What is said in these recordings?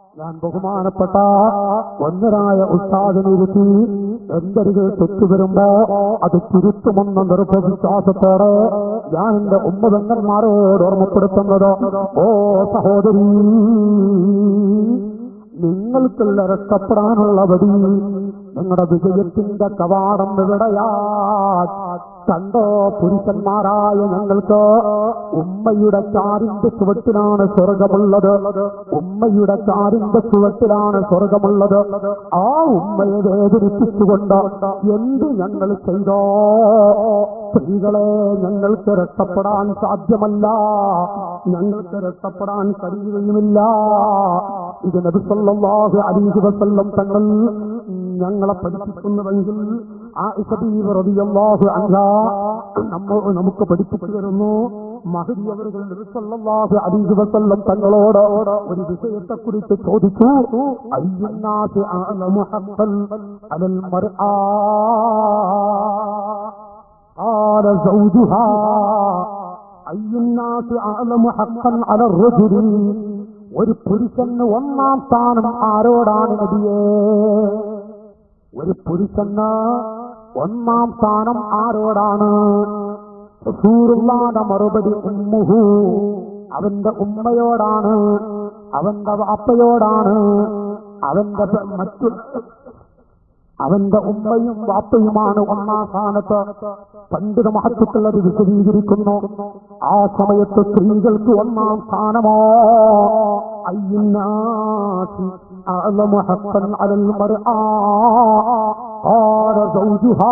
ഞാൻ ബഹുമാനപ്പെട്ട ഒന്നരായ ഉസ്താദിനിരുത്തി എന്തൊരു തെറ്റു വരുമ്പോ അത് തിരുത്തുമെന്ന നിർഭവിശ്വാസത്തോടെ ഞാൻ എന്റെ ഉമ്മതങ്ങന്മാരോട് ഓർമ്മപ്പെടുത്തുന്നത് ഓ സഹോദരി നിങ്ങൾക്കുള്ള രക്ഷപ്പെടാനുള്ള വഴി നിങ്ങളുടെ വിജയത്തിന്റെ കവാടം എവിടെയാ കണ്ടോ പുരുഷന്മാരായ ഞങ്ങൾക്ക് ഉമ്മയുടെ ചാരിന്റെ ചുവട്ടിലാണ് സ്വർഗമുള്ളത് ഉമ്മയുടെ ചാരിന്റെ ചുവട്ടിലാണ് സ്വർഗമുള്ളത് ആ ഉമ്മയെ വേദനിപ്പിച്ചുകൊണ്ട് എന്ത് ഞങ്ങൾ ചെയ്തോ സ്ത്രീകളെ ഞങ്ങൾക്ക് രക്ഷപ്പെടാൻ സാധ്യമല്ല ഞങ്ങൾക്ക് രക്ഷപ്പെടാൻ കഴിയുകയുമില്ല ഇത് നബി സല്ലല്ലാഹു അലൈഹി വസല്ലം തങ്ങൾ ഞങ്ങളെ പഠിപ്പിക്കുന്നുവെങ്കിൽ ആ ഇസബീബ് റളിയല്ലാഹു അൻഹ നമ്മ നമുക്ക് പഠിപ്പിച്ചു തരുന്നു മഹദി അവர்கள் നബി സല്ലല്ലാഹു അലൈഹി വസല്ലം തങ്ങളോട് ഒരു വിഷയത്തെക്കുറിച്ച് ചോദിച്ചു അയ്യന്നാസ് അഅലമു ഹഖ്ഖൻ അലൽ മർആ قال زوجها أي الناس أعلم حقا على الرجل ഒരു പുരുഷന് ഒന്നാം സ്ഥാനം ആരോടാണ് നബിയേ ഒരു പുരുഷന് ഒന്നാം സ്ഥാനം ആരോടാണ് റസൂലുള്ളാഹിയുടെ മറുപടി ഉമ്മുഹു അവന്റെ ഉമ്മയോടാണ് അവന്റെ വാപ്പയോടാണ് അവന്റെ പ- മറ്റു അവന്റെ ഉമ്മയും വാപ്പയുമാണ് ഒന്നാം സ്ഥാനത്ത് പണ്ഡിത മഹത്വത്തിൽ അത് വിശദീകരിക്കുന്നു ആ സമയത്ത് സ്ത്രീകൾക്ക് ഒന്നാം സ്ഥാനമോ അയ്യന്നാസി അഅലമു ഹഖ്ഖൻ അലൽ മർആ ഖാല സൗജുഹാ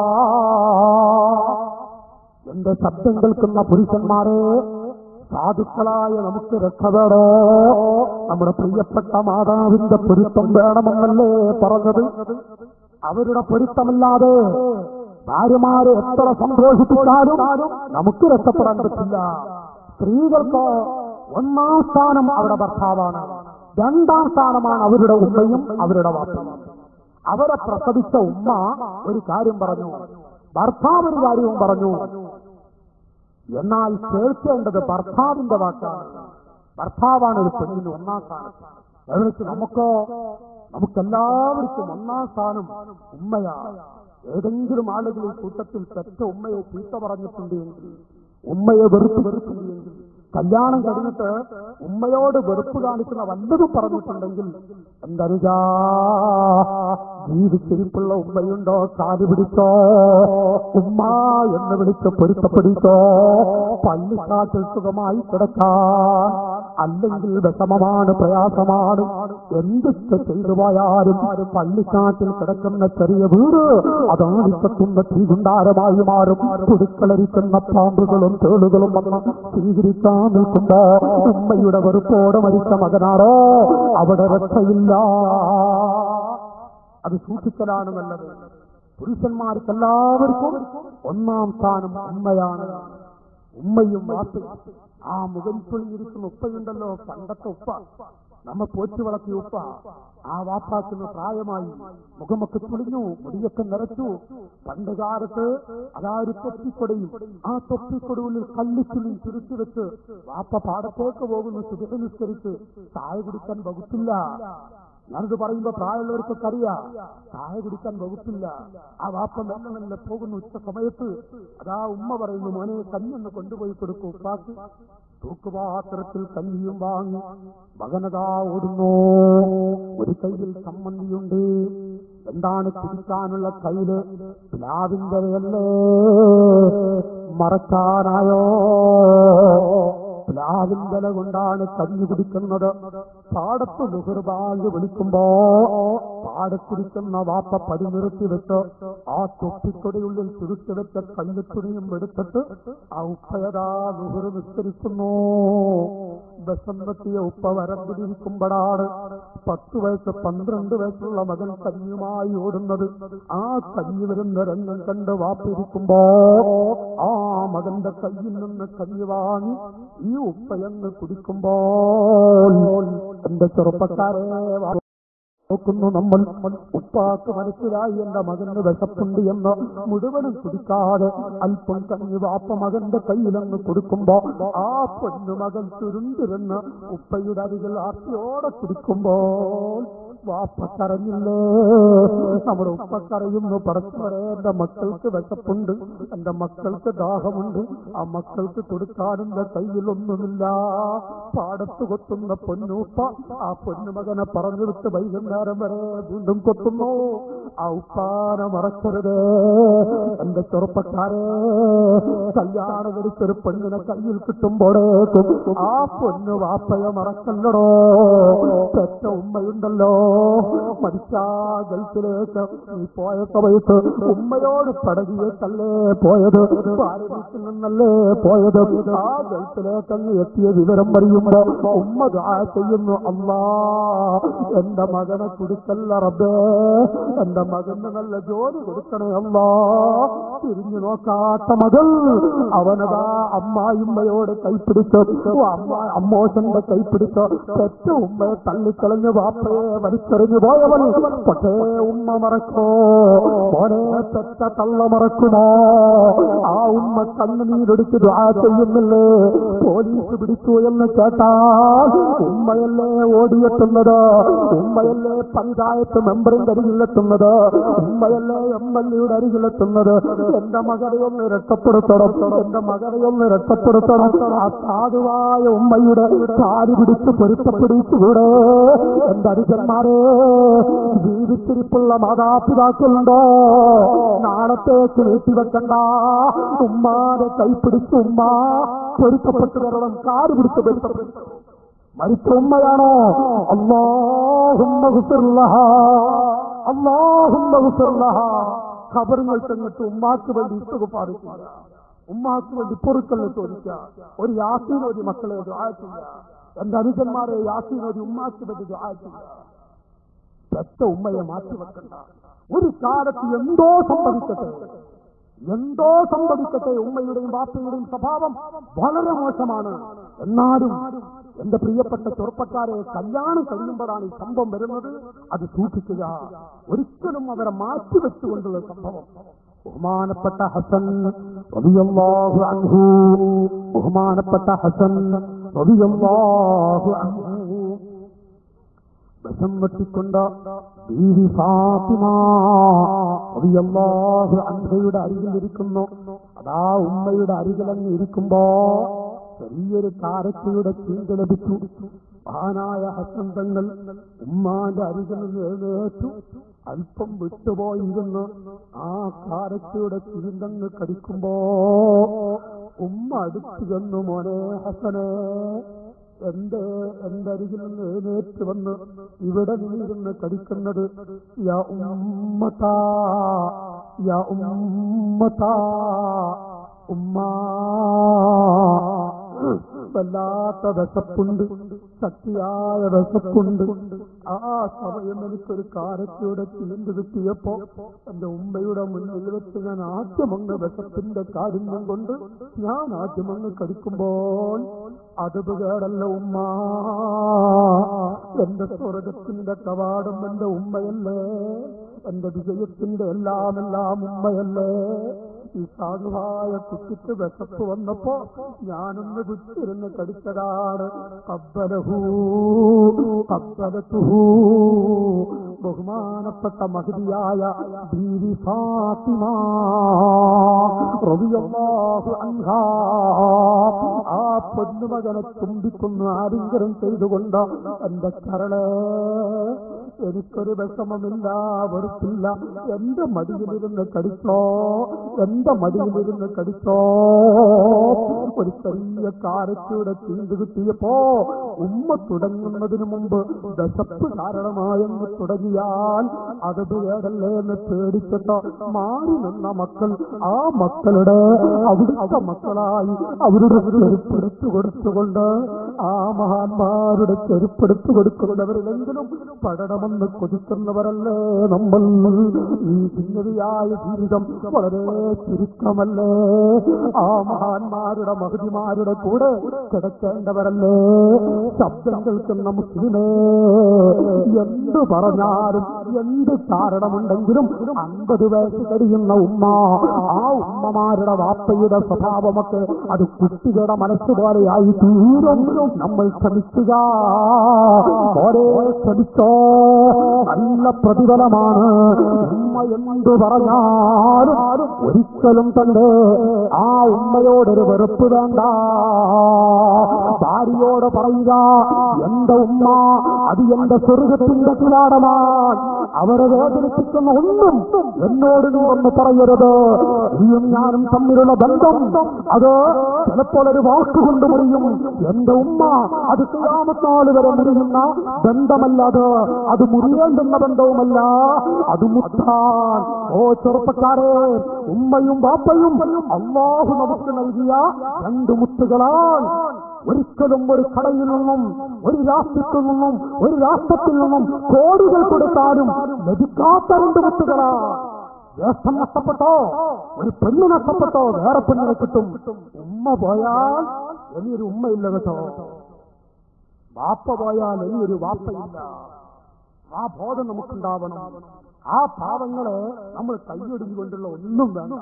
എന്റെ ശബ്ദം കേൾക്കുന്ന പുരുഷന്മാരെ സാധുക്കളായ നമുക്ക് രക്ഷപ്പെടോ നമ്മുടെ പ്രിയപ്പെട്ട മാതാവിന്റെ പൊരുത്തം വേണമെന്നല്ലേ പറഞ്ഞത് അവരുടെ പൊരുത്തമില്ലാതെ ഭാര്യമാരെ എത്ര സന്തോഷിപ്പിച്ചാലും നമുക്ക് രക്ഷപ്പെടാൻ പറ്റില്ല സ്ത്രീകൾക്ക് ഒന്നാം സ്ഥാനം അവരുടെ ഭർത്താവാണ് രണ്ടാം സ്ഥാനമാണ് അവരുടെ ഉമ്മയും അവരുടെ വാപ്പയും അവരെ പ്രസവിച്ച ഉമ്മ ഒരു കാര്യം പറഞ്ഞു ഭർത്താവ് ഒരു കാര്യവും പറഞ്ഞു എന്നാൽ കേൾക്കേണ്ടത് ഭർത്താവിന്റെ വാക്കാണ് ഭർത്താവാണ് ഒരു പെണ്ണിന് ഒന്നാം സ്ഥാനം എന്നുവെച്ച് നമുക്കോ നമുക്കെല്ലാവർക്കും ഒന്നാം സ്ഥാനം ഉമ്മയാണ് ഏതെങ്കിലും ആളുകൾ ഈ കൂട്ടത്തിൽ പെറ്റ ഉമ്മയെ ചീത്ത പറഞ്ഞിട്ടുണ്ട് എങ്കിൽ ഉമ്മയെ വെറുപ്പ് വെറുപ്പുണ്ട് എങ്കിൽ കല്യാണം കഴിഞ്ഞിട്ട് ഉമ്മയോട് വെറുപ്പ് കാണിക്കുന്ന വല്ലതും പറഞ്ഞിട്ടുണ്ടെങ്കിൽ എന്തനുജാ ജീവിച്ചിരിപ്പുള്ള ഉമ്മയുണ്ടോ കാല് പിടിച്ചോ ഉമ്മ എന്ന് വിളിച്ച് പൊരുത്തപ്പെടിച്ചോ പള്ളിക്കാട്ടിൽ സുഖമായി കിടക്കാൻ അല്ലെങ്കിൽ വിഷമമാണ് പ്രയാസമാണ് എന്തൊക്കെ ചെയ്തു പോയാലും പള്ളിക്കാട്ടിൽ കിടക്കുന്ന ചെറിയ വീട് അതാണ് ഇപ്പത്തുന്ന തീകുണ്ടാരമായി മാറും കുടുക്കളരിക്കുന്ന പാമ്പുകളും തേളുകളും വന്ന് സ്വീകരിക്കാൻ നിൽക്കുമ്പോ ഉമ്മയുടെ വെറുപ്പോടെ മരിച്ച മകനാണോ അവിടെ രക്ഷയില്ല അത് സൂക്ഷിക്കലാണ് നല്ലത് പുരുഷന്മാർക്ക് എല്ലാവർക്കും ഒന്നാം സ്ഥാനം ഉമ്മയാണ് ഉമ്മയും വാപ്പയും ആ മുഖം ചൊളിഞ്ഞിരിക്കുന്ന ഉപ്പയുണ്ടല്ലോ പണ്ടത്തെ ഉപ്പ നമ്മ പോറ്റി വളർത്തിയ ഉപ്പ ആ വാപ്പാക്കുന്ന പ്രായമായി മുഖമൊക്കെ ചുളിഞ്ഞു മുടിയൊക്കെ നിറച്ചു പണ്ട് കാലത്ത് അതാ ഒരു തൊപ്പിക്കൊടയും ആ തൊപ്പിക്കൊടയിൽ കല്ലിച്ചുളിയും ചുരുത്തി വെച്ച് വാപ്പ പാടത്തേക്ക് പോകുന്നു സുഖ നിസ്കരിച്ച് ചായ കുടിക്കാൻ വകുപ്പില്ല ഞാനിത് പറയുമ്പോ പ്രായമുള്ളവർക്കൊക്കെ അറിയാം ചായ കുടിക്കാൻ വകുപ്പില്ല ആ വാപ്പ മെല്ലെ മെല്ലെ പോകുന്നു ഉച്ച സമയത്ത് അതാ ഉമ്മ പറയുന്നു മോനെ കഞ്ഞൊന്ന് കൊണ്ടുപോയി കൊടുക്കൂ ഉപ്പാക്ക് തൂക്കുപാത്രത്തിൽ കഞ്ഞിയും വാങ്ങി മകനതാ ഓടുന്നു ഒരു കയ്യിൽ സമ്മന്തിയുണ്ട് എന്താണ് കുടിക്കാനുള്ള കയ്യില് പ്ലാവിന്റെ അല്ലേ മറക്കാനായോ പ്ലാവിന്തല കൊണ്ടാണ് കഞ്ഞി കുടിക്കുന്നത് പാടത്ത് ലുഹർബാങ്ക് വിളിക്കുമ്പോ പാടത്തിരിക്കുന്ന വാപ്പ പടി നിർത്തി വെച്ച് ആ തൊപ്പിക്കൊടിയുള്ളിൽ ചുരുട്ടി വെച്ച കല്ലുത്തുണിയും എടുത്തിട്ട് ആ ഉപ്പയതാ ലുഹർ നിസ്കരിക്കുന്നു വിഷമെത്തിയ ഉപ്പ വരമ്പിരിക്കുമ്പോഴാണ് പത്ത് വയസ്സ് പന്ത്രണ്ട് വയസ്സുള്ള മകൻ കഞ്ഞുമായി ഓടുന്നത് ആ കഞ്ഞി വരുന്ന രംഗം കണ്ട് വാപ്പിരിക്കുമ്പോ ആ മകന്റെ കയ്യിൽ നിന്ന് കഞ്ഞി വാങ്ങി ഈ ഉപ്പയെന്ന് കുടിക്കുമ്പോൾ എന്റെ ചെറുപ്പക്കാരെ വാ- നോക്കുന്നു നമ്മൾ ഉപ്പാക്ക് മനസ്സിലായി എന്റെ മകന് വിശപ്പുണ്ട് എന്ന് മുഴുവനും കുടിക്കാതെ അല്പം കഞ്ഞി വാപ്പ മകന്റെ കയ്യിലങ്ങ് കൊടുക്കുമ്പോ ആ പൊന്നു മകൻ ചുരുണ്ടിരുന്ന് ഉപ്പയുടെ അരികിൽ ആർത്തിയോടെ കുടിക്കുമ്പോൾ വാപ്പ കരഞ്ഞില്ലേ നമ്മുടെ ഉപ്പ കരയുന്നു പറച്ചവരെ എന്റെ മക്കൾക്ക് വിശപ്പുണ്ട് എന്റെ മക്കൾക്ക് ദാഹമുണ്ട് ആ മക്കൾക്ക് കൊടുക്കാൻ എന്റെ കയ്യിലൊന്നുമില്ല പാടത്ത് കൊത്തുന്ന പൊന്നൂപ്പ ആ പൊന്നുമകനെ പറഞ്ഞു വിട്ട് വൈകുന്നേരം വരെ വീണ്ടും കൊത്തുന്നു ആ ഉപ്പാനെ മറക്കരുത് എന്റെ ചെറുപ്പക്കാരെ കല്യാണം കഴിച്ചൊരു പെണ്ണിനെ കയ്യിൽ കിട്ടുമ്പോഴേക്കും ആ പൊന്നു വാപ്പയെ മറക്കല്ലടോ പെറ്റ ഉമ്മയുണ്ടല്ലോ മരിച്ചാ ഗൾഫിലേക്ക് നീ പോയ സമയത്ത് ഉമ്മയോട് പടകിയേക്കല്ലേ പോയത് ഭാര്യ വീട്ടിൽ നിന്നല്ലേ പോയത് ആ ഗൾഫിലേക്ക് അങ്ങ് എത്തിയ വിവരം അറിയുമ്പോ ഉമ്മ ദുആ ചെയ്യുന്നു അല്ലാ എന്റെ മകനെ കുടിക്കല്ല റബ്ബേ എന്റെ മകന് നല്ല ജോലി കൊടുക്കണേ അല്ലാ തിരിഞ്ഞു നോക്കാത്ത മകൾ അവനതാ അമ്മായിമ്മയോട് കൈപ്പിടിച്ച് അമ്മ അമ്മോശന്റെ കൈപ്പിടിച്ച് പെറ്റ ഉമ്മയെ തള്ളിക്കളഞ്ഞ് വാപ്പയെ വലിച്ചെറിഞ്ഞു പോയവൻ പക്ഷേ ഉമ്മ മറക്കോ മോനെ പെറ്റ തള്ള മറക്കുമോ ആ ഉമ്മ കണ്ണുനീരെടുത്ത് ദ്വാ ചെയ്യുന്നില്ലേ പോലീസ് പിടിച്ചു എന്ന് കേട്ടാൽ ഉമ്മയല്ലേ ഓടിയെത്തുന്നത് ഉമ്മയല്ലേ പഞ്ചായത്ത് മെമ്പറിന്റെ അരികിലെത്തുന്നത് ഉമ്മയല്ലേ എം എൽ എയുടെ അരികിലെത്തുന്നത് എന്റെ മകനെ ഒന്ന് രക്ഷപ്പെടുത്തണം എന്റെ മകനെ ഒന്ന് രക്ഷപ്പെടുത്തണം ആ സാധുവായ ഉമ്മയുടെ കാല് പിടിച്ച് പൊരുത്തപ്പെടിച്ചുകൂടെ എന്റെ അനുജന്മാരെ ജീവിച്ചിരിപ്പുള്ള മാതാപിതാക്കളുണ്ടോ നാളത്തേക്ക് നീട്ടിവെക്കണ്ട ഉമ്മാനെ കൈപ്പിടിച്ച് ഉമ്മ പൊരുത്തപ്പെട്ടു വരണം കാല് പിടിച്ച് പൊരുത്തപ്പെട്ടു മരിച്ച ഉമ്മയാണോ അള്ളാഹുമ്മ ഗുഫിർലഹ അള്ളാഹുമ്മ ഗുഫിർലഹ ഖബറുകൾ ചെന്നിട്ട് ഉമ്മാക്ക് വേണ്ടി ഇഷ്ടകുപ്പാറിക്കുക ഉമ്മാക്ക് വേണ്ടി പൊറുക്കല്ലെ ചോദിക്കുക ഒരു യാസീൻ ഒരു മക്കളെ ദുആ ചെയ്യുക എന്റെ അനുജന്മാരെ യാസീൻ ഒരു ഉമ്മാക്ക് വേണ്ടി ദുആ ചെയ്യുക പെറ്റ ഉമ്മയെ മാറ്റി വെക്കണ്ട ഒരു കാലത്ത് എന്തോ സംഭവിക്കട്ടെ എന്തോ സംഭവിക്കട്ടെ ഉമ്മയുടെയും ബാപ്പയുടെയും സ്വഭാവം വളരെ മോശമാണ് എന്നാലും എന്റെ പ്രിയപ്പെട്ട ചെറുപ്പക്കാരെ കല്യാണം കഴിയുമ്പോഴാണ് ഈ സംഭവം വരുന്നത് അത് സൂക്ഷിക്കുക ഒരിക്കലും അവരെ മാറ്റിവെച്ചുകൊണ്ടുള്ള സംഭവം ബഹുമാനപ്പെട്ട ഹസൻ റളിയല്ലാഹു അൻഹു ബഹുമാനപ്പെട്ട ഹസൻ റളിയല്ലാഹു അൻഹു വിഷം വെട്ടിക്കൊണ്ട് ബീവി ഫാത്തിമ റളിയല്ലാഹു അൻഹയുടെ അരികിലിരിക്കുന്നു അതാ ഉമ്മയുടെ അരികിലങ്ങ് ഇരിക്കുമ്പോ ചെറിയൊരു കാരക്കയുടെ ചീന്ത ലഭിച്ചു മഹാനായ ഹസൻ തങ്ങൾ ഉമ്മാന്റെ അരികിൽ നിന്ന് എഴുന്നേറ്റു അല്പം വിട്ടുപോയിരുന്നു ആ കാരക്കയുടെ ചീന്തങ്ങ് കടിക്കുമ്പോ ഉമ്മ അടുത്തു ചെന്നു മോനെ ഹസനെ എന്റെ എന്റെ അരികിൽ നിന്ന് എഴുന്നേറ്റ് വന്ന് ഇവിടെ നിന്നിരുന്ന് കടിക്കുന്നത് യാ ഉമ്മത്താ യാ ഉമ്മത്താ ഉമ്മാ വല്ലാത്ത വിശപ്പുണ്ട് ശക്തിയായ വിശപ്പുണ്ട് ആ സമയം എനിക്കൊരു കാരത്തിയുടെ ചിലന്ത് കിട്ടിയപ്പോ എന്റെ ഉമ്മയുടെ മുന്നിൽ വെച്ച് ഞാൻ ആദ്യമങ്ങ് വിശപ്പിന്റെ കാഠിന്യം കൊണ്ട് ഞാൻ ആദ്യമങ്ങ് കടിക്കുമ്പോൾ അത് കേടല്ല ഉമ്മ എന്റെ സ്വർഗത്തിന്റെ കവാടം എന്റെ ഉമ്മയല്ലേ എന്റെ വിജയത്തിന്റെ എല്ലാം എല്ലാം ഉമ്മയല്ലേ ഈ സാധുവായ കുട്ടിക്ക് വിശപ്പ് വന്നപ്പോ ഞാനൊന്ന് വിട്ടിരുന്ന് കടിച്ചതാണ് കബ്ബലഹൂ കബ്ബലത്തുഹൂ ബഹുമാനപ്പെട്ട മഹതിയായ ബീവി ഫാത്തിമ റളിയല്ലാഹു അൻഹാ ആ പൊന്നുമകനെ ചുംബിക്കുന്നു ആലിംഗനം ചെയ്തുകൊണ്ട് എന്റെ കരളെ എനിക്കൊരു വിഷമമില്ല വെറുപ്പില്ല എന്റെ മടിയിലിരുന്ന് കടിച്ചോ എന്റെ മടിയിലിരുന്ന് കടിച്ചോ ഒരു ചെറിയ കാരത്തിയുടെ തീണ്ട് കിട്ടിയപ്പോ ഉമ്മ തുടങ്ങുന്നതിന് മുമ്പ് വിശപ്പ് കാരണമായെന്ന് തുടങ്ങിയാൽ അത് പേടല്ലേ എന്ന് പേടിച്ചിട്ട് മാറി നിന്ന മക്കൾ ആ മക്കളുടെ അവിടുത്തെ മക്കളായി അവരുടെ ചെരുപ്പെടുത്തു കൊടുത്തുകൊണ്ട് ആ മഹാന്മാരുടെ ചെരുപ്പെടുത്തു കൊടുക്കുന്നവരിലെങ്കിലും പടണമെന്ന് കൊതിക്കുന്നവരല്ലേ നമ്മൾ ഈ ഭിന്നതയായ ജീവിതം വളരെ ചുരുക്കമല്ലേ ആ മഹാന്മാരുടെ മഹതിമാരുടെ കൂടെ കിടക്കേണ്ടവരല്ലേ ശബ്ദം കേൾക്കുന്ന മുസ്ലിമേ എന്ത് പറഞ്ഞാലും എന്ത് കാരണമുണ്ടെങ്കിലും അമ്പത് വയസ്സ് കഴിയുന്ന ഉമ്മ ആ ഉമ്മമാരുടെ വാപ്പയുടെ സ്വഭാവമൊക്കെ അത് കുട്ടികളുടെ മനസ്സുപോലെയായി തീരും നമ്മൾ ശ്രമിക്കുക ഓരേ ശ്രമിച്ചോ നല്ല പ്രതിഫലമാണ് ഉമ്മ എന്തു പറഞ്ഞാലും ഒരിക്കലും തന്നെ ആ ഉമ്മയോടൊരു വെറുപ്പ് വേണ്ട ഭാര്യയോട് പറയുക എന്റെ ഉമ്മ അത് എന്റെ സ്വർഗത്തിന്റെ കിലാടമാണ് അവരെ വേദനിപ്പിക്കുന്ന ഒന്നും എന്നോട് നീ ഒന്ന് പറയരുത് നീയും ഞാനും തമ്മിലുള്ള ബന്ധം അത് ചിലപ്പോൾ ഒരു വാക്കുകൊണ്ട് മുറിയും എന്റെ ഉമ്മ അത് ചെയ്യാമത്താൾ വരെ മുറിയുന്ന ബന്ധമല്ല അത് അത് മുറിയേണ്ടുന്ന ബന്ധവുമല്ല അത് മുത്താൻ ഓ ചെറുപ്പക്കാരെ ഉമ്മയും ബാപ്പയും അള്ളാഹു നമുക്ക് നൽകിയ രണ്ട് മുത്തുകളാണ് ഒരിക്കലും ഒരു കടയിൽ നിന്നും ഒരു രാഷ്ട്രത്തിൽ നിന്നും ഒരു രാഷ്ട്രത്തിൽ നിന്നും കോടികൾ കൊടുത്താലും ലഭിക്കാത്ത രണ്ട് മുത്തുകളാ ജ്യേഷ്ഠം നഷ്ടപ്പെട്ടോ ഒരു പെണ്ണ് നഷ്ടപ്പെട്ടോ വേറെ പെണ്ണിനെ കിട്ടും ഉമ്മ പോയാൽ ഇനിയൊരു ഉമ്മയില്ല കേട്ടോ വാപ്പ പോയാൽ ഇനിയൊരു വാപ്പയില്ല ആ ബോധം നമുക്കുണ്ടാവണം ആ പാവങ്ങളെ നമ്മൾ കൈയൊടിഞ്ഞുകൊണ്ടുള്ള ഒന്നും വേണ്ട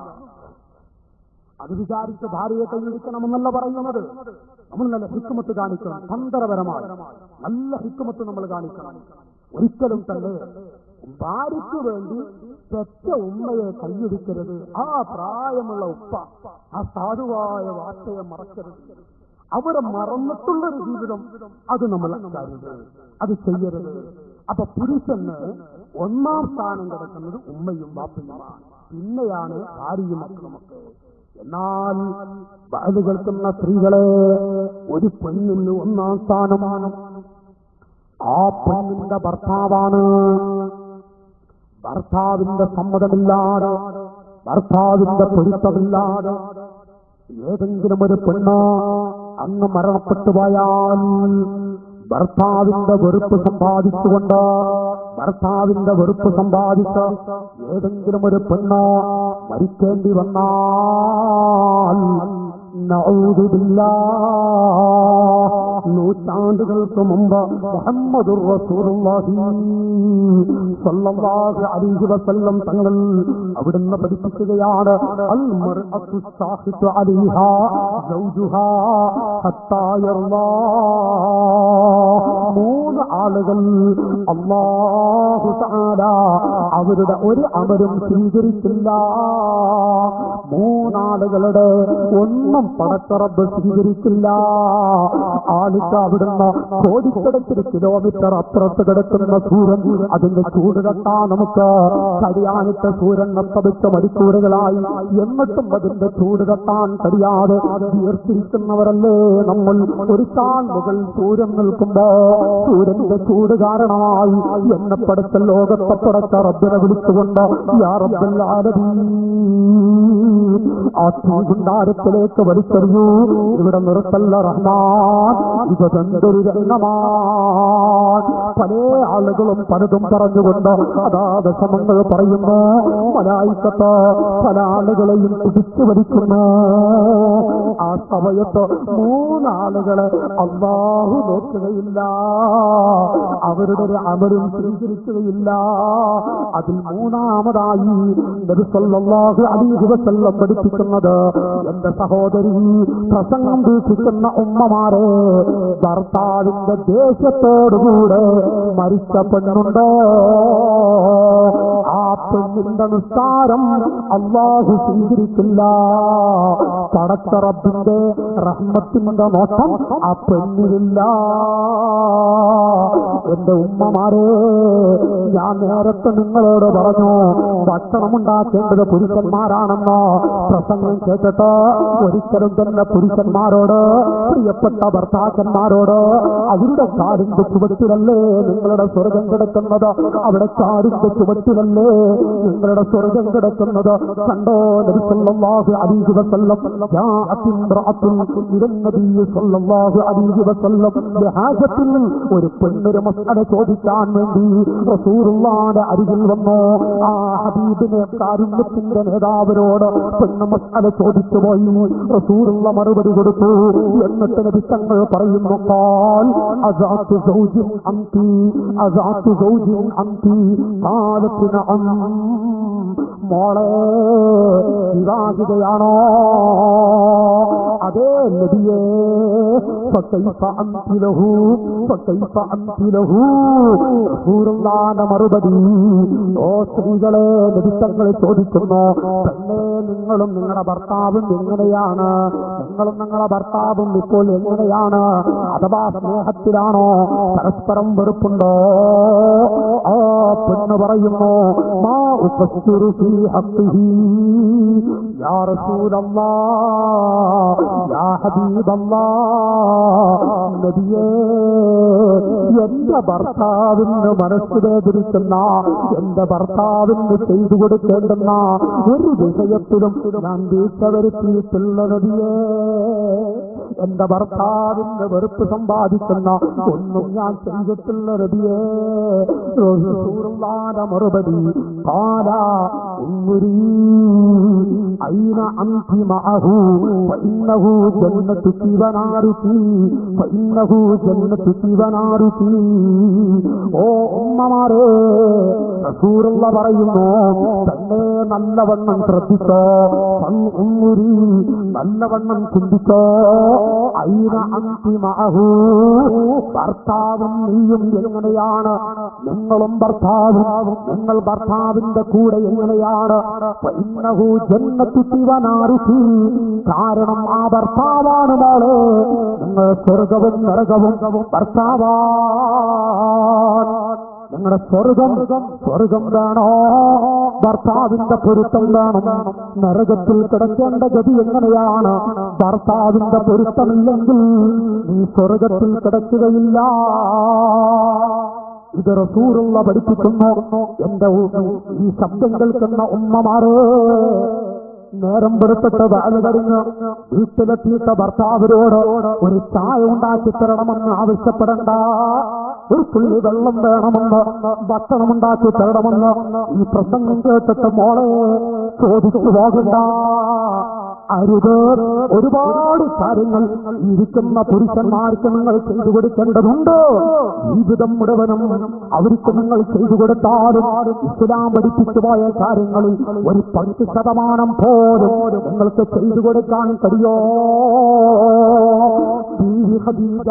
അത് വിചാരിച്ച് ഭാര്യയെ കൈയടിക്കണമെന്നല്ല പറയുന്നത് നമ്മൾ നല്ല ഹിക്കുമത്ത് കാണിക്കണം തന്ത്രപരമായി നല്ല ഹിക്കുമത്ത് നമ്മൾ കാണിക്കണം ഒരിക്കലും തന്നെ ഭാര്യയ്ക്ക് വേണ്ടി പെറ്റ ഉമ്മയെ കൈയടിക്കരുത് ആ പ്രായമുള്ള ഉപ്പ ആ സാധുവായ വാർത്തയെ മറക്കരുത് അവരെ മറന്നിട്ടുള്ളൊരു ജീവിതം അത് നമ്മൾ കരുത് അത് ചെയ്യരുത് അപ്പൊ പുരുഷന് ഒന്നാം സ്ഥാനം കിടക്കുന്നത് ഉമ്മയും ബാപ്പയുമാണ് പിന്നെയാണ് ഭാര്യയും മക്കളുമൊക്കെ എന്നാൽ അത് കേൾക്കുന്ന സ്ത്രീകളെ ഒരു പെണ്ണിന് ഒന്നാം സ്ഥാനമാണ് ആ പെണ്ണിന്റെ ഭർത്താവാണ് ഭർത്താവിന്റെ സമ്മതമില്ലാതെ ഭർത്താവിന്റെ പൊരുത്തമില്ലാതെ ഏതെങ്കിലും ഒരു പെണ്ണ് അങ്ങ് മരണപ്പെട്ടു പോയാൽ ഭർത്താവിന്റെ വെറുപ്പ് സമ്പാദിച്ചുകൊണ്ട് ഭർത്താവിന്റെ വെറുപ്പ് സമ്പാദിച്ച ഏതെങ്കിലും ഒരു പെണ്ണ് മരിക്കേണ്ടി വന്നാൽ നഊദുബില്ലാ. നൂറ്റാണ്ടുകൾക്ക് മുമ്പ് മുഹമ്മദുർ റസൂലുള്ളാഹി സ്വല്ലല്ലാഹു അലൈഹി വസല്ലം തങ്ങൾ അവിടുന്ന് പഠിപ്പിക്കുകയാണ് അൽ മർഅത്തു സാഖിതു അലൈഹാ സൗജുഹാ ഹത്താ യർളാ മൂന്ന് ആളുകൾ അല്ലാഹു തആല അവരുടെ ഒരു അമരും സ്വീകരിച്ചില്ല മൂന്നാളുകളുടെ ഒന്നും പടക്കറബ് സ്വീകരിച്ചില്ല ആൾക്ക് അവിടുന്ന് കോടിക്കണക്കിന് കിലോമീറ്റർ അപ്പുറത്ത് കിടക്കുന്ന സൂര്യൻ അതിന്റെ ചൂട് തട്ടാൻ നമുക്ക് കഴിയാനിട്ട് സൂര്യൻ നഷ്ടപ്പെട്ട മണിക്കൂറുകളായി എന്നിട്ടും അതിന്റെ ചൂട് തട്ടാൻ കഴിയാതെ ഉയർത്തിരിക്കുന്നവരല്ലേ നമ്മൾ ഒരു താൻ മുകൾ സൂര്യൻ നിൽക്കുമ്പോ സൂര്യന്റെ ചൂട് കാരണമായി എന്നെ പടച്ച ലോകത്തെ പടച്ച റബ്ബിനെ വിളിച്ചുകൊണ്ട് യാ റബ്ബൽ ആലമീൻ ആ തീകുണ്ടാരത്തിലേക്ക് വലിച്ചെറിയൂ ഇവിടെ നിർത്തല്ല റഹ്മാൻ ഇത് എന്തൊരു രംഗമാണ് പല ആളുകളും പലതും പറഞ്ഞുകൊണ്ട് അതാ വിഷമങ്ങൾ പറയുന്നു മലായിക്കത്ത് പല ആളുകളെയും പിടിച്ചു വലിക്കുന്നു ആ സമയത്ത് മൂന്നാളുകളെ അള്ളാഹു നോക്കുകയില്ല അവരുടെ ഒരു അമരും സ്വീകരിക്കുകയില്ല അതിൽ മൂന്നാമതായി നബി സല്ലല്ലാഹു അലൈഹി വസല്ലം പഠിപ്പിക്കുന്നത് എന്റെ സഹോദരി പ്രസംഗം വീക്ഷിക്കുന്ന ഉമ്മമാരെ ഭർത്താവിന്റെ ദേശത്തോടുകൂടെ മരിച്ച പെണ്ണുണ്ട് ആ പെണ്ണിന്റെ നിസ്സാരം അള്ളാഹു സ്വീകരിക്കില്ല പടച്ച റബ്ബിന്റെ റഹ്മത്തിന്റെ നോട്ടം ആ പെണ്ണിനില്ല എന്റെ ഉമ്മമാരെ ഞാൻ നേരത്തെ നിങ്ങളോട് പറഞ്ഞു ഭക്ഷണം ഉണ്ടാക്കേണ്ടത് പുരുഷന്മാരാണെന്നോ പ്രസംഗം കേട്ടിട്ട് ഒരിക്കലും തന്നെ പുരുഷന്മാരോട് പ്രിയപ്പെട്ട ഭർത്താക്കന്മാരോട് അവരുടെ കാടിന്റെ ചുവട്ടിലല്ലേ നിങ്ങളുടെ സ്വർഗം കിടക്കുന്നത് അവിടെ കാടിന്റെ ചുവട്ടിലല്ലേ നിങ്ങളുടെ സ്വർഗം കിടക്കുന്നത് കണ്ടോ നബി സല്ലല്ലാഹു അലൈഹി വസല്ലം ജാഅത്ത് ഇംറഅത്തുൻ ഇലൻ നബി സല്ലല്ലാഹു അലൈഹി വസല്ലം ബിഹാജത്തിൻ ഒരു പെണ്ണൊരു മസ്അല ചോദിക്കാൻ വേണ്ടി റസൂലുള്ളാഹിന്റെ അരികിൽ വന്നു ആ ഹബീബിനെ കാരുണ്യത്തിന്റെ നേതാവിനോട് പെണ്ണ് മസ്അല ചോദിച്ചു പോയി റസൂലുള്ള മറുപടി കൊടുത്തു എന്നിട്ട് നബി തങ്ങൾ പറയുന്നു قال أزعت زوج أنت أزعت زوج أنت قالت نعم മോളെ വിവാഹിതയാണോ അതേ നബിയേ فكيف أنت له فكيف أنت له റസൂലുള്ളാഹിന്റെ മറുപടി ഓ സ്ത്രീകളെ നബിത്തങ്ങൾ ചോദിക്കുന്നു തന്നെ നിങ്ങളും നിങ്ങളുടെ ഭർത്താവും എങ്ങനെയാണ് നിങ്ങളും നിങ്ങളുടെ ഭർത്താവും ഇപ്പോൾ എങ്ങനെയാണ് അഥവാ സ്നേഹത്തിലാണോ പരസ്പരം വെറുപ്പുണ്ടോ ആ പെണ്ണ് പറയുന്നു മാ ഉഫസ്സിറു ഫീ ഹഖ്ഖിഹി യാ റസൂലല്ലാഹ് യാ ഹബീബല്ലാഹ് നബിയേ എന്റെ ഭർത്താവിന് മനസ്സ് വേദനിക്കുന്ന എന്റെ ഭർത്താവിന് ചെയ്തു കൊടുക്കേണ്ടുന്ന ഒരു വിഷയത്തിലും ഞാൻ വീഴ്ച വരുത്തിയിട്ടുള്ള നദിയേ എന്റെ ഭർത്താവിന്റെ വെറുപ്പ് സമ്പാദിക്കുന്ന ഒന്നും ഞാൻ ചെയ്തിട്ടുള്ള നദിയേ റസൂലുള്ളാഹിന്റെ മറുപടി കാല ഉമ്മുരീ അയിന അന്തി മഅഹു ഫഇന്നഹു ജന്നതുകി വനാറുകി ഫഇന്നഹു ജന്നതുകി വനാറുകി ഓ ഉമ്മമാരെ റസൂലുള്ള പറയുന്നു തന്നെ നല്ലവണ്ണം ശ്രദ്ധിച്ചോ ഉമ്മുരി നല്ലവണ്ണം ചിന്തിച്ചോ അയിന അന്തിമഹു ഭർത്താവും നീയും എങ്ങനെയാണ് നിങ്ങളും ഭർത്താവും നിങ്ങൾ ഭർത്താവിന്റെ കൂടെ എങ്ങനെയാണ് ഫഇന്നഹു ജന്നത്തു ശിവനാരുഹി കാരണം ആ ഭർത്താവാണ് മോളെ നിങ്ങൾ സ്വർഗവും നരകവും ഭർത്താവാണ് നിങ്ങളുടെ സ്വർഗം സ്വർഗം വേണോ ഭർത്താവിന്റെ പൊരുത്തം വേണം നരകത്തിൽ കിടക്കേണ്ട ഗതി എങ്ങനെയാണ് ഭർത്താവിന്റെ പൊരുത്തമില്ലെങ്കിൽ നീ സ്വർഗത്തിൽ കിടക്കുകയില്ല ഇത് റസൂറുള്ള പഠിപ്പിക്കുന്നു എന്റെ ഉ- ഈ ശബ്ദം കേൾക്കുന്ന ഉമ്മമാരെ നേരം വെളുത്തിട്ട് വാഴ കഴിഞ്ഞ് വീട്ടിലെത്തിയിട്ട ഭർത്താവിനോട് ഒരു ചായ ഉണ്ടാക്കി തരണമെന്ന് ആവശ്യപ്പെടണ്ട ഒരു തുള്ളി വെള്ളം വേണമെന്ന് ഭക്ഷണം ഉണ്ടാക്കി തരണമെന്ന് ഈ പ്രസംഗം കേട്ടിട്ട് മോളെ ചോദിച്ചു പോകണ്ട അരുത് ഒരുപാട് കാര്യങ്ങൾ ഇരിക്കുന്ന പുരുഷന്മാർക്ക് നിങ്ങൾ ചെയ്തു കൊടുക്കേണ്ടതുണ്ട് ജീവിതം മുഴുവനും അവർക്ക് നിങ്ങൾ ചെയ്തു കൊടുത്താലും ഇസ്ലാം പഠിപ്പിച്ചു പോയ കാര്യങ്ങളിൽ ഒരു പത്ത് ശതമാനം പോലും നിങ്ങൾക്ക് ചെയ്തു കൊടുക്കാൻ കഴിയോ ബീവി ഖദീജ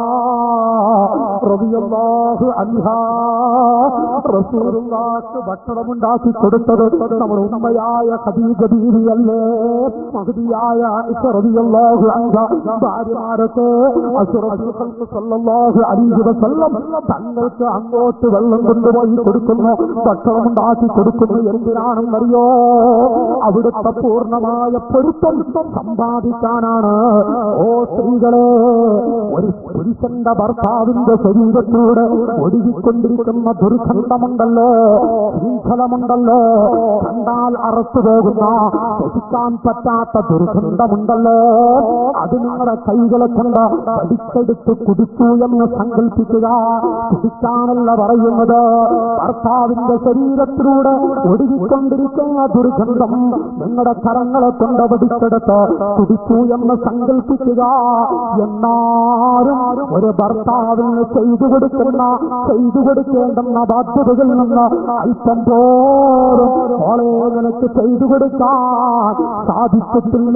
റളിയല്ലാഹു അൻഹാ റസൂലുള്ളാഹിക്ക് ഭക്ഷണമുണ്ടാക്കി കൊടുത്തത് നമ്മുടെ ഉമ്മയായ ഖദീജ ബീവിയല്ലേ മഹദിയായ ആയിഷ റളിയല്ലാഹു അൻഹ ഭാര്യമാരൊക്കെ അഷ്റഫുൽ ഖൽഖ് സല്ലല്ലാഹു അലൈഹി വസല്ലം തങ്ങൾക്ക് അങ്ങോട്ട് വെള്ളം കൊണ്ടുപോയി കൊടുക്കുന്നു ഭക്ഷണമുണ്ടാക്കി കൊടുക്കുന്നു എന്തിനാണെന്നറിയോ അവിടുത്തെ പൂർണ്ണമായ പൊരുത്തം സമ്പാദിക്കാനാണ് ഓ സ്ത്രീകളെ ഒരു പുരുഷന്റെ ഭർത്താവിന്റെ ശരീരത്തിലൂടെ ഒഴുകിക്കൊണ്ടിരിക്കുന്ന ദുർഗന്ധമുണ്ടല്ലോ ശൃംഖലമുണ്ടല്ലോ കണ്ടാൽ അറച്ചു പോകുന്ന സഹിക്കാൻ പറ്റാത്ത ദുർഗന്ധമുണ്ടല്ലോ അത് നിങ്ങളുടെ കൈകളെ കൊണ്ട് പഠിച്ചെടുത്ത് കുടിച്ചു എന്ന് സങ്കല്പിക്കുക കുടിക്കാനല്ല പറയുന്നത് ഭർത്താവിന്റെ ശരീരത്തിലൂടെ ഒഴുകിക്കൊണ്ടിരിക്കുന്ന ദുർഗന്ധം നിങ്ങളുടെ കരങ്ങളെ കൊണ്ട് പഠിച്ചെടുത്ത് കുടിച്ചു എന്ന് സങ്കല്പിക്കുക എന്നാലും ഒരു ഭർത്താവിന് ചെയ്തു കൊടുക്കുന്ന ചെയ്തു കൊടുക്കേണ്ടുന്ന ബാധ്യതകളിൽ നിന്ന് അല്പം പോലും മോളെ നിനക്ക് ചെയ്തു കൊടുക്കാൻ സാധിച്ചിട്ടില്ല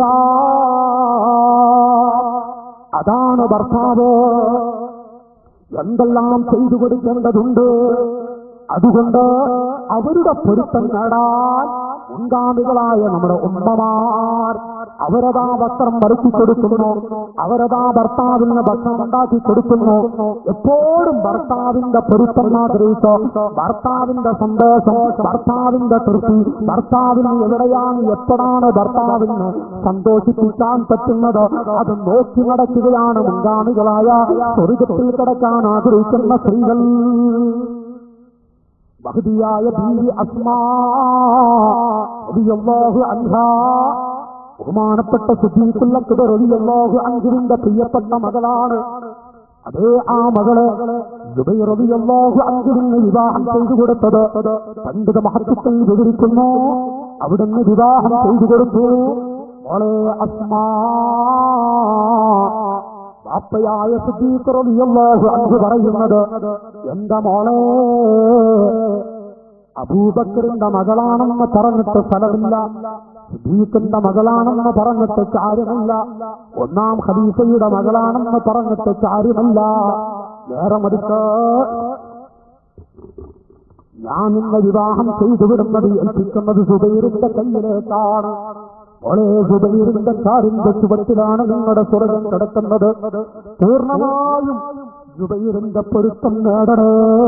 അതാണ് ഭർത്താവ് എന്തെല്ലാം ചെയ്തു കൊടുക്കേണ്ടതുണ്ട് അതുകൊണ്ട് അവരുടെ പൊരുത്തം നേടാൻ മുൻഗാമികളായ നമ്മുടെ ഉമ്മമാർ അവരതാ വസ്ത്രം വരുത്തി കൊടുക്കുന്നു അവരതാ ഭർത്താവിന് ഭക്ഷണം ഉണ്ടാക്കി കൊടുക്കുന്നു എപ്പോഴും ഭർത്താവിന്റെ പൊരുത്തം ആഗ്രഹിച്ചോ ഭർത്താവിന്റെ സന്തോഷം ഭർത്താവിന്റെ തൃപ്തി ഭർത്താവിന് എവിടെയാണ് എപ്പോഴാണ് ഭർത്താവിന് സന്തോഷിപ്പിക്കാൻ പറ്റുന്നത് അത് നോക്കി നടക്കുകയാണ് മുൻഗാമികളായ സ്വർഗത്തിൽ കിടക്കാൻ ആഗ്രഹിക്കുന്ന സ്ത്രീകൾ മഹതിയായ ബീവി അസ്മാ റളിയല്ലാഹു അൻഹാ ബഹുമാനപ്പെട്ട സുദ്ദീഖുൽ അക്ബർ റളിയല്ലാഹു അൻഹുവിന്റെ പ്രിയപ്പെട്ട മകളാണ് അതേ ആ മകളെ ജുബൈർ റളിയല്ലാഹു അൻഹുവിന് വിവാഹം ചെയ്തു കൊടുത്തത് പണ്ഡിത മഹത്വത്തിൽ വിവരിക്കുന്നു അവിടുന്ന് വിവാഹം ചെയ്തു കൊടുത്തു മോളെ അസ്മാ ബാപ്പയായ സുദ്ദീഖ് റളിയല്ലാഹു അൻഹു പറയുന്നത് എന്റെ മോളെ അബൂബക്കറിന്റെ മകളാണെന്ന് പറഞ്ഞിട്ട് സ്ഥലമില്ല സുദീഖിന്റെ മകളാണെന്ന് പറഞ്ഞിട്ട് കാര്യമില്ല ഒന്നാം ഖലീഫയുടെ മകളാണെന്ന് പറഞ്ഞിട്ട് കാര്യമില്ല നേരെ മറിച്ച് ഞാൻ നിന്നെ വിവാഹം ചെയ്തു വിടുന്നത് ഏൽപ്പിക്കുന്നത് സുബൈറിന്റെ കയ്യിലേക്കാണ് ഒളേ സുബൈറിന്റെ കാറിന്റെ ചുവട്ടിലാണ് നിങ്ങളുടെ സ്വർഗം കിടക്കുന്നത് പൂർണ്ണമായും സുബൈറിന്റെ പൊരുത്തം നേടണേ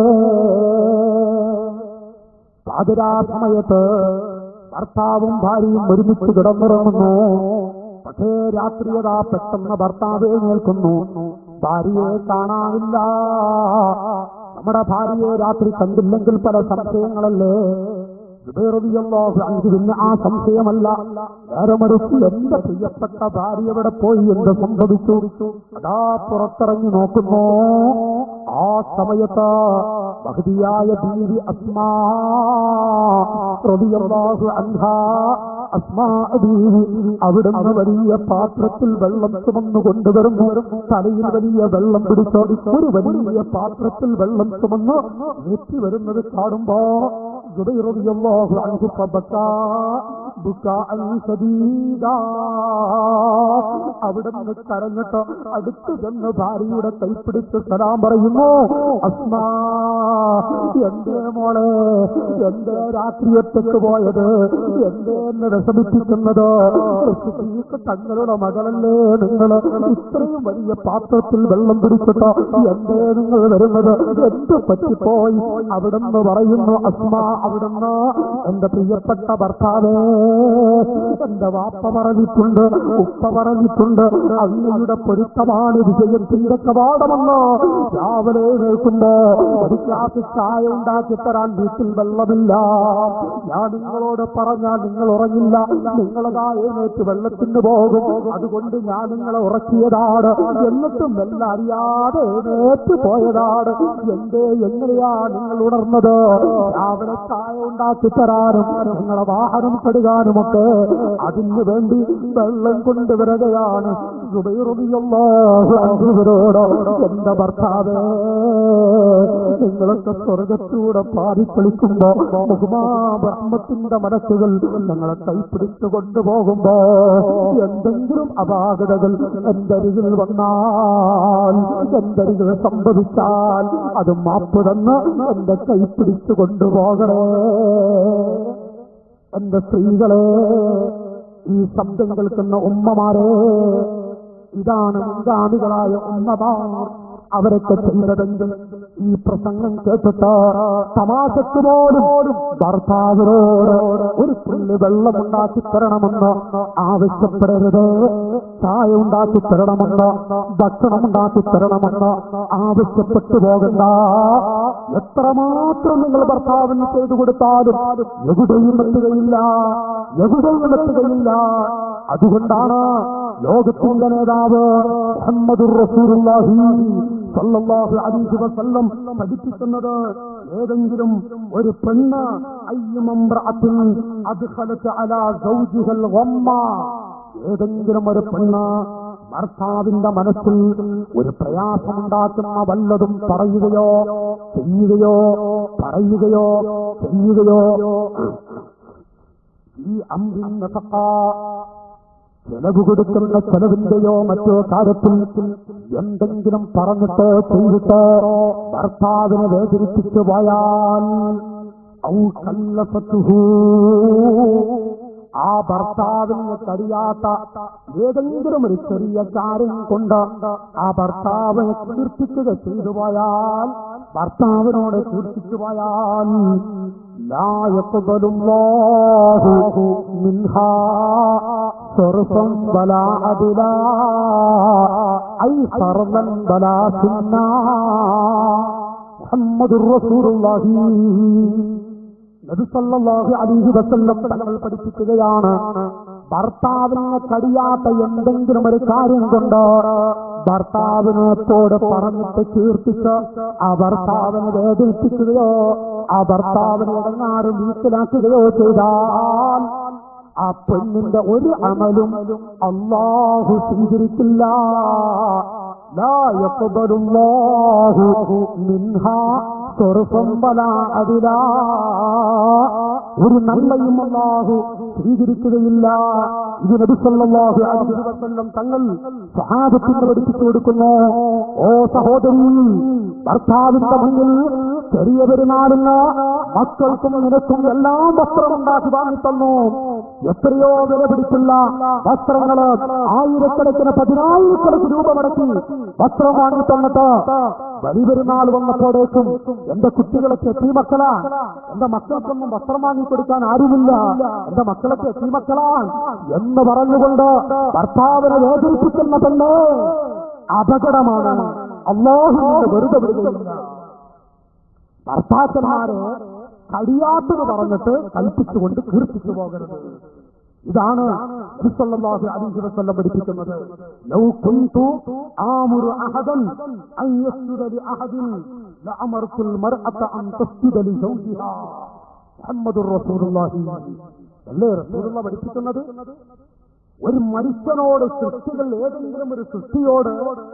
പാതിരാ സമയത്ത് ഭർത്താവും ഭാര്യയും ഒരുമിച്ച് കിടന്നുറങ്ങുന്നു പക്ഷേ രാത്രിയതാ പെട്ടെന്ന് ഭർത്താവ് എഴുന്നേൽക്കുന്നു ഭാര്യയെ കാണാനില്ല നമ്മുടെ ഭാര്യയെ രാത്രി കണ്ടില്ലെങ്കിൽ പല സംശയങ്ങളല്ലേ സുബൈറളിയല്ലാഹു അൻഹുവിന് ആ സംശയമല്ല നേരെ മറിച്ച് എന്റെ പ്രിയപ്പെട്ട ഭാര്യ എവിടെ പോയി എന്ത് സംഭവിച്ചു അതാ പുറത്തിറങ്ങി നോക്കുന്നു ആ സമയത്ത് മഹതിയായ ബീവി അസ്മാ റളിയല്ലാഹു അൻഹാ അസ്മാ ബീവി അവിടുന്ന് വലിയ പാത്രത്തിൽ വെള്ളം ചുമന്നു കൊണ്ടുവരുന്നു തലയിൽ വലിയ വെള്ളം പിടിച്ചോ ഒരു വലിയ പാത്രത്തിൽ വെള്ളം ചുമന്ന് നീട്ടി വരുന്നത് കാണുമ്പോ زبير رضي الله عنه فبكى بكاء شديدا അവിടെ നിന്ന് കരഞ്ഞിട്ട് അടുത്തു ചെന്ന് ഭാര്യയുടെ കൈപ്പിടിച്ച് സലാം പറയുന്നു അസ്മാ എന്തേ മോളെ എന്തേ രാത്രി ഒറ്റക്ക് പോയത് എന്തേ എന്നെ വിഷമിപ്പിക്കുന്നത് സുഫീഖ് തങ്ങളുടെ മകളല്ലേ നിങ്ങൾ ഇത്രയും വലിയ പാത്രത്തിൽ വെള്ളം പിടിച്ചിട്ട് എന്തേ നിങ്ങൾ വരുന്നത് എന്ത് പറ്റിപ്പോയി അവിടുന്ന് പറയുന്നു അസ്മ അവിടുന്ന് എന്റെ പ്രിയപ്പെട്ട ഭർത്താവേ എന്റെ വാപ്പ പറഞ്ഞിട്ടുണ്ട് ഉപ്പ പറഞ്ഞിട്ടുണ്ട് അങ്ങയുടെ പൊരുത്തമാണ് വിജയത്തിന്റെ കവാടമെന്ന് രാവിലെ കേൾക്കുമ്പോ ഒരു ഗ്ലാസ് ചായ ഉണ്ടാക്കി തരാൻ വീട്ടിൽ വെള്ളമില്ല ഞാൻ നിങ്ങളോട് പറഞ്ഞാൽ നിങ്ങൾ ഉറങ്ങില്ല നിങ്ങളതാ എഴുന്നേറ്റ് വെള്ളത്തിന് പോകും അതുകൊണ്ട് ഞാൻ നിങ്ങളെ ഉറക്കിയതാണ് എന്നിട്ടും എല്ലാം അറിയാതെ എഴുന്നേറ്റ് പോയതാണ് എന്തേ എങ്ങനെയാ നിങ്ങൾ ഉണർന്നത് രാവിലെ ചായ ഉണ്ടാക്കി തരാനും നിങ്ങളെ വാഹനം കടുകാനുമൊക്കെ അതിനു വേണ്ടി വെള്ളം കൊണ്ടുവരികയാണ് സുബൈറുബിയല്ലാഹുവിനോട് എന്റെ ഭർത്താവേ നിങ്ങളൊക്കെ സ്വർഗത്തൂടെ പാടിക്കളിക്കുമ്പോ ബഹുമാ ബ്രഹ്മത്തിന്റെ മനസ്സുകൾ ഞങ്ങളെ കൈപ്പിടിച്ചു കൊണ്ടുപോകുമ്പോ എന്തെങ്കിലും അപാകതകൾ എന്റെ അരികിൽ വന്നാൽ എന്റെ അരികിൽ സംഭവിച്ചാൽ അത് മാപ്പ് തന്ന് എന്റെ കൈപ്പിടിച്ചു കൊണ്ടുപോകണേ എന്റെ സ്ത്രീകളെ ഈ ശബ്ദം കേൾക്കുന്ന ഉമ്മമാരെ ഇതാണ് മുൻഗാമികളായ ഉമ്മമാർ അവരൊക്കെ ചെയ്തതെങ്കിൽ ഈ പ്രസംഗം കേട്ടിട്ട് തമാശക്ക് പോലും ഭർത്താവിനോട് ഒരു പുല്ല് വെള്ളം ഉണ്ടാക്കി തരണമെന്ന് ആവശ്യപ്പെടരുത് ചായ ഉണ്ടാക്കി തരണമെന്ന് ഭക്ഷണം ഉണ്ടാക്കി തരണമെന്ന് ആവശ്യപ്പെട്ടു പോകണ്ട എത്രമാത്രം നിങ്ങൾ ഭർത്താവിന് ചെയ്തു കൊടുത്താലും എവിടെയും എത്തുകയില്ല എവിടെയും എത്തുകയില്ല അതുകൊണ്ടാണ് ലോകത്തിന്റെ നേതാവ് മുഹമ്മദുർ റസൂലുള്ളാഹി സല്ലല്ലാഹു അലൈഹി വസല്ലം പഠിപ്പിക്കുന്നത് ഏതെങ്കിലും ഒരു പെണ്ണ് അയ്യുമംറഅത്തിൻ അദ്ഖലത അലാ സൗജിഹൽ ഗമ്മ ഏതെങ്കിലും ഒരു പെണ്ണ് ഭർത്താവിന്റെ മനസ്സിൽ ഒരു പ്രയാസമുണ്ടാക്കുന്ന വല്ലതും പറയുകയോ ചെയ്യുകയോ പറയുകയോ ചെയ്യുകയോ ഈ അമ്പിൻ നഫഖ ചെലവ് കൊടുക്കുന്ന ചെലവിന്റെയോ മറ്റോ കാര്യത്തിൽ എന്തെങ്കിലും പറഞ്ഞിട്ട് ചെയ്തിട്ട് ഭർത്താവിനെ വേദനിപ്പിച്ചു പോയാൽ ഔ കല്ലഫത്തുഹു. ആ ഭർത്താവിന് കഴിയാത്ത ഏതെങ്കിലും ഒരു ചെറിയ കാര്യം കൊണ്ട് ആ ഭർത്താവിനെ കീർത്തിക്കുക ചെയ്തു പോയാൽ ഭർത്താവിനോട് കീർത്തിച്ചു പോയാൽ لا يقبل الله منها صرفا ولا عدلا أي فرضا ولا سنا മുഹമ്മദുർ റസൂലുള്ളാഹി നബി സല്ലല്ലാഹു അലൈഹി വസല്ലം തങ്ങൾ പഠിപ്പിക്കുകയാണ് ഭർത്താവിനെ കടിയാത്ത എന്തെങ്കിലും ഒരു കാര്യം കൊണ്ട് ഭർത്താവിനോട് പറഞ്ഞിട്ട് കീർത്തിച്ച് ആ ഭർത്താവിനെ വേദനിപ്പിക്കുകയോ ആ ഭർത്താവിനെ ഇടങ്ങാറ് വീട്ടിലാക്കുകയോ ചെയ്താൽ ആ പെണ്ണിന്റെ ഒരു അമലും അള്ളാഹു സ്വീകരിക്കില്ല لا يقبل الله منها صرفا ولا عدلا ഒരു നന്മയും അള്ളാഹു സ്വീകരിക്കുകയില്ല ഇത് നബി സല്ലല്ലാഹു അലൈഹി വസല്ലം തങ്ങൾ സഹാബത്തിന് പഠിപ്പിച്ചു കൊടുക്കുന്നു ഓ സഹോദരി ഭർത്താവിന്റെ മുന്നിൽ ചെറിയ പെരുന്നാളിന് മക്കൾക്കും നിനക്കും എല്ലാം വസ്ത്രം ഉണ്ടാക്കി വാങ്ങിത്തന്നു എത്രയോ വില പിടിച്ചുള്ള വസ്ത്രങ്ങള് ആയിരക്കണക്കിന് പതിനായിരക്കണക്കിന് രൂപ മുടക്കി വസ്ത്രം വാങ്ങി തന്നിട്ട് ബലി പെരുന്നാൾ വന്നപ്പോഴേക്കും എന്റെ കുട്ടികളൊക്കെ എത്തി മക്കളാ എന്റെ മക്കൾക്കൊന്നും വസ്ത്രം വാങ്ങിക്കൊടുക്കാൻ ആരുമില്ല എന്റെ മക്കളൊക്കെ എത്തി മക്കളാണ് എന്ന് പറഞ്ഞുകൊണ്ട് ഭർത്താവിനെ വേദനിപ്പിക്കുന്ന പെണ്ണ് അപകടമാണ് അള്ളാഹുവിന്റെ വെറുതെ വിടുകയില്ല ഭർത്താക്കന്മാരെ കഴിയാത്തത് പറഞ്ഞിട്ട് കൽപ്പിച്ചുകൊണ്ട് കീർത്തിച്ചു പോകരുത് ഇതാണ് നബിസല്ലല്ലാഹു അലൈഹി വസല്ലം പഠിപ്പിക്കുന്നത് ലൗ കുന്തു ആമുറു അഹദൻ അൻ യസ്ജുദ ലി അഹദിൻ ലഅമർതുൽ മർഅത അൻ തസ്ജുദ ലി സൗജിഹാ മുഹമ്മദുർ റസൂലുള്ളാഹി അല്ലേ റസൂലുള്ള പഠിപ്പിക്കുന്നത് ഒരു മനുഷ്യനോട് സൃഷ്ടികൾ ഏതെങ്കിലും ഒരു സൃഷ്ടിയോട്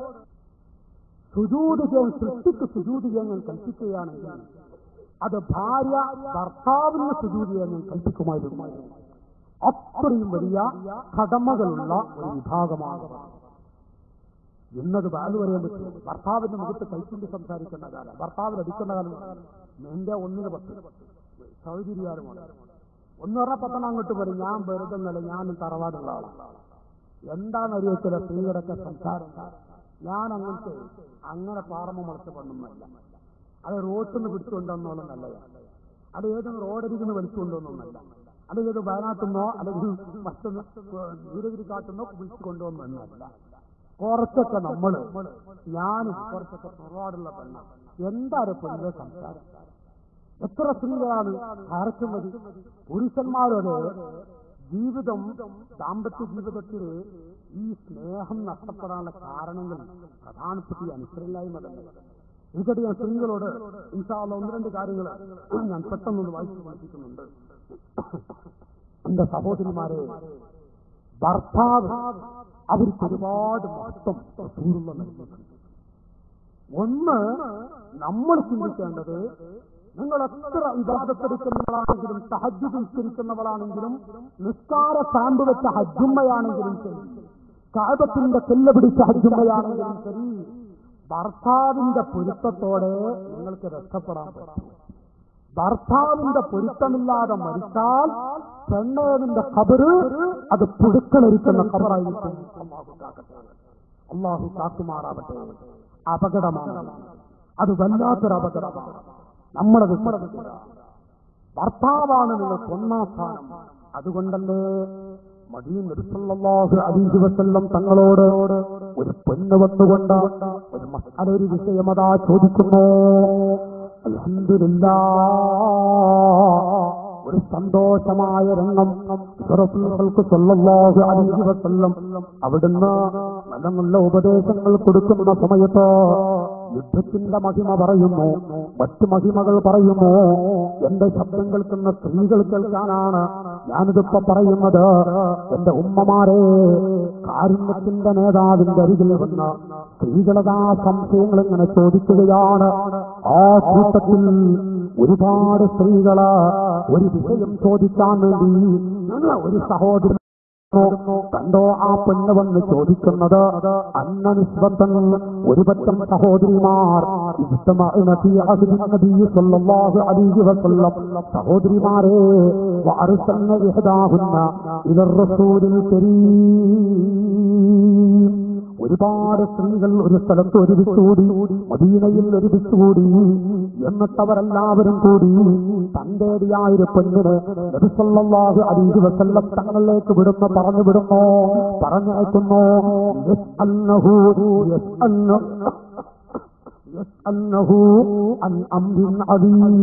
സുജൂത് ചെയ്യാൻ സൃഷ്ടിക്ക് സുജൂത് ചെയ്യാൻ ഞാൻ കൽപ്പിക്കുകയാണെങ്കിൽ അത് ഭാര്യ ഭർത്താവിന് സുജൂത് ചെയ്യാൻ ഞാൻ കൽപ്പിക്കുമായിരുന്നു അത്രയും വലിയ കടമകളുള്ള ഒരു വിഭാഗമാണ് ഇന്നത് വാല് പറയാൻ പറ്റും ഭർത്താവിന്റെ മുഖത്ത് കൈക്കൊണ്ട് സംസാരിക്കുന്ന കാലം ഭർത്താവിന് അടിക്കുന്ന കാലം എന്റെ ഒന്നിന് പത്ത് സൗകര്യമാണ് ഒന്ന് പറഞ്ഞ പത്തണം അങ്ങോട്ട് പറയും ഞാൻ വെറുതെ എന്നല്ല ഞാനും തറവാടുള്ള ആളാണ് എന്താണെന്നറിയോ ചില സ്ത്രീകളൊക്കെ സംസാരം ഞാൻ അങ്ങനത്തെ അങ്ങനെ പാറമ മുളച്ച പെണ്ണൊന്നുമല്ല അത് റോട്ടിൽ നിന്ന് പിടിച്ചുകൊണ്ടുവന്നോളം നല്ലതാണ് അത് ഏതെങ്കിലും റോഡരികിന്ന് വലിച്ചുകൊണ്ടുവന്നൊന്നല്ല അത് ഏത് വയനാട്ടിന്നോ അല്ലെങ്കിൽ മറ്റൊന്ന് നീലഗിരി കാട്ടുന്നോ വിളിച്ചു കൊണ്ടുവന്നല്ല കുറച്ചൊക്കെ നമ്മള് ഞാനും കുറച്ചൊക്കെ പുറപാടുള്ള പെണ്ണ എന്താണ് പെണ്ണിന്റെ സംസാരം എത്ര സ്ത്രീകളാണ് അറക്കുന്നത് പുരുഷന്മാരുടെ ജീവിതം ദാമ്പത്യ ജീവിതത്തിൽ ഈ സ്നേഹം നഷ്ടപ്പെടാനുള്ള കാരണങ്ങൾ പ്രധാനപ്പെട്ട ഈ അനുസരണയില്ലായ്മ തന്നെ ഇവിടെ ഞാൻ സ്ത്രീകളോട് ഇൻഷാല്ല ഒന്ന് രണ്ട് കാര്യങ്ങൾ ഞാൻ പെട്ടെന്നൊന്ന് വായിച്ചു പഠിപ്പിക്കുന്നുണ്ട് എന്റെ സഹോദരിമാരെ ഭർത്താവ് അവർക്ക് ഒരുപാട് മഹത്വം റസൂലുള്ള നൽകിയിട്ടുണ്ട് ഒന്ന് നമ്മൾ ചിന്തിക്കേണ്ടത് നിങ്ങൾ എത്ര വിവാദത്തെടുക്കുന്നവളാണെങ്കിലും സഹജ് നിസ്കരിക്കുന്നവളാണെങ്കിലും നിസ്കാര സാമ്പ് വെച്ച ഹജ്ജുമ്മയാണെങ്കിലും ശരി കാപത്തിന്റെ തെല്ല പിടിച്ച ഹജ്ജുമ്മയാണെങ്കിലും ശരി ഭർത്താവിന്റെ പൊരുത്തത്തോടെ നിങ്ങൾക്ക് രക്ഷപ്പെടാൻ പറ്റും ഭർത്താവിന്റെ പൊരുത്തമില്ലാതെ മരിച്ചാൽ പെണ്ണേവിന്റെ ഖബറ് അത് പുഴുക്കളൊരുക്കുന്ന ഖബറായിരിക്കും അള്ളാഹു കാക്കട്ടെ അള്ളാഹു കാക്കുമാറാവട്ടെ അപകടമാണ് അത് വല്ലാത്തൊരു അപകടമാണ് നമ്മളത് ശ്രദ്ധിക്കുക ഭർത്താവാണ് നിങ്ങൾക്ക് ഒന്നാം സ്ഥാനം അതുകൊണ്ടല്ലേ മദീൻ നബിസല്ലല്ലാഹു അലൈഹി വസല്ലം തങ്ങളോട് ഒരു പെണ്ണ് വന്നുകൊണ്ട് ഒരു മസാല ഒരു വിഷയം അതാ ചോദിക്കുന്നു അൽഹംദുലില്ലാ ഒരു സന്തോഷമായ രംഗം റസൂലുള്ളാഹി സ്വല്ലല്ലാഹു അലൈഹി വസല്ലം അവിടുന്ന് നല്ല നല്ല ഉപദേശങ്ങൾ കൊടുക്കുന്ന സമയത്ത് യുദ്ധത്തിന്റെ മഹിമ പറയുന്നു മറ്റു മഹിമകൾ പറയുന്നു എന്റെ ശബ്ദം കേൾക്കുന്ന സ്ത്രീകൾ കേൾക്കാനാണ് ഞാനിതിപ്പോ പറയുന്നത് എന്റെ ഉമ്മമാരെ കാരുണ്യത്തിന്റെ നേതാവിന്റെ അരികിൽ വന്ന് സ്ത്രീകളതാ സംശയങ്ങൾ ഇങ്ങനെ ചോദിക്കുകയാണ് ആ കൂട്ടത്തിൽ ഒരുപാട് സ്ത്രീകള് ഒരു വിഷയം ചോദിക്കാൻ വേണ്ടി ഒരു സഹോദരൻ കണ്ടോ ആ പെണ്ണ് വന്ന് ചോദിക്കുന്നത് അന്ന നിസ്ബത്തൻ ഒരു പറ്റം സഹോദരിമാർ ഇജ്തമഅന ഫീ അഹ്ദി നബിയ്യി സ്വല്ലല്ലാഹു അലൈഹി വസല്ലം സഹോദരിമാരെ വഅർസൽന ഇഹ്ദാഹുന്ന ഇലർ റസൂലിൽ കരീം ഒരുപാട് സ്ത്രീകൾ ഒരു സ്ഥലത്ത് ഒരുമിച്ചുകൂടി മദീനയിൽ ഒരുമിച്ചുകൂടി എന്നിട്ട് അവരെല്ലാവരും കൂടി തന്റേടിയായൊരു പെണ്ണിനെ നബിസല്ലല്ലാഹു അലൈഹി വസല്ലം തങ്ങളിലേക്ക് വിടുന്നു പറഞ്ഞു വിടുന്നു പറഞ്ഞയക്കുന്നു യസ്അൽനഹു യസ്അൽന يسألنه عن أمر عظيم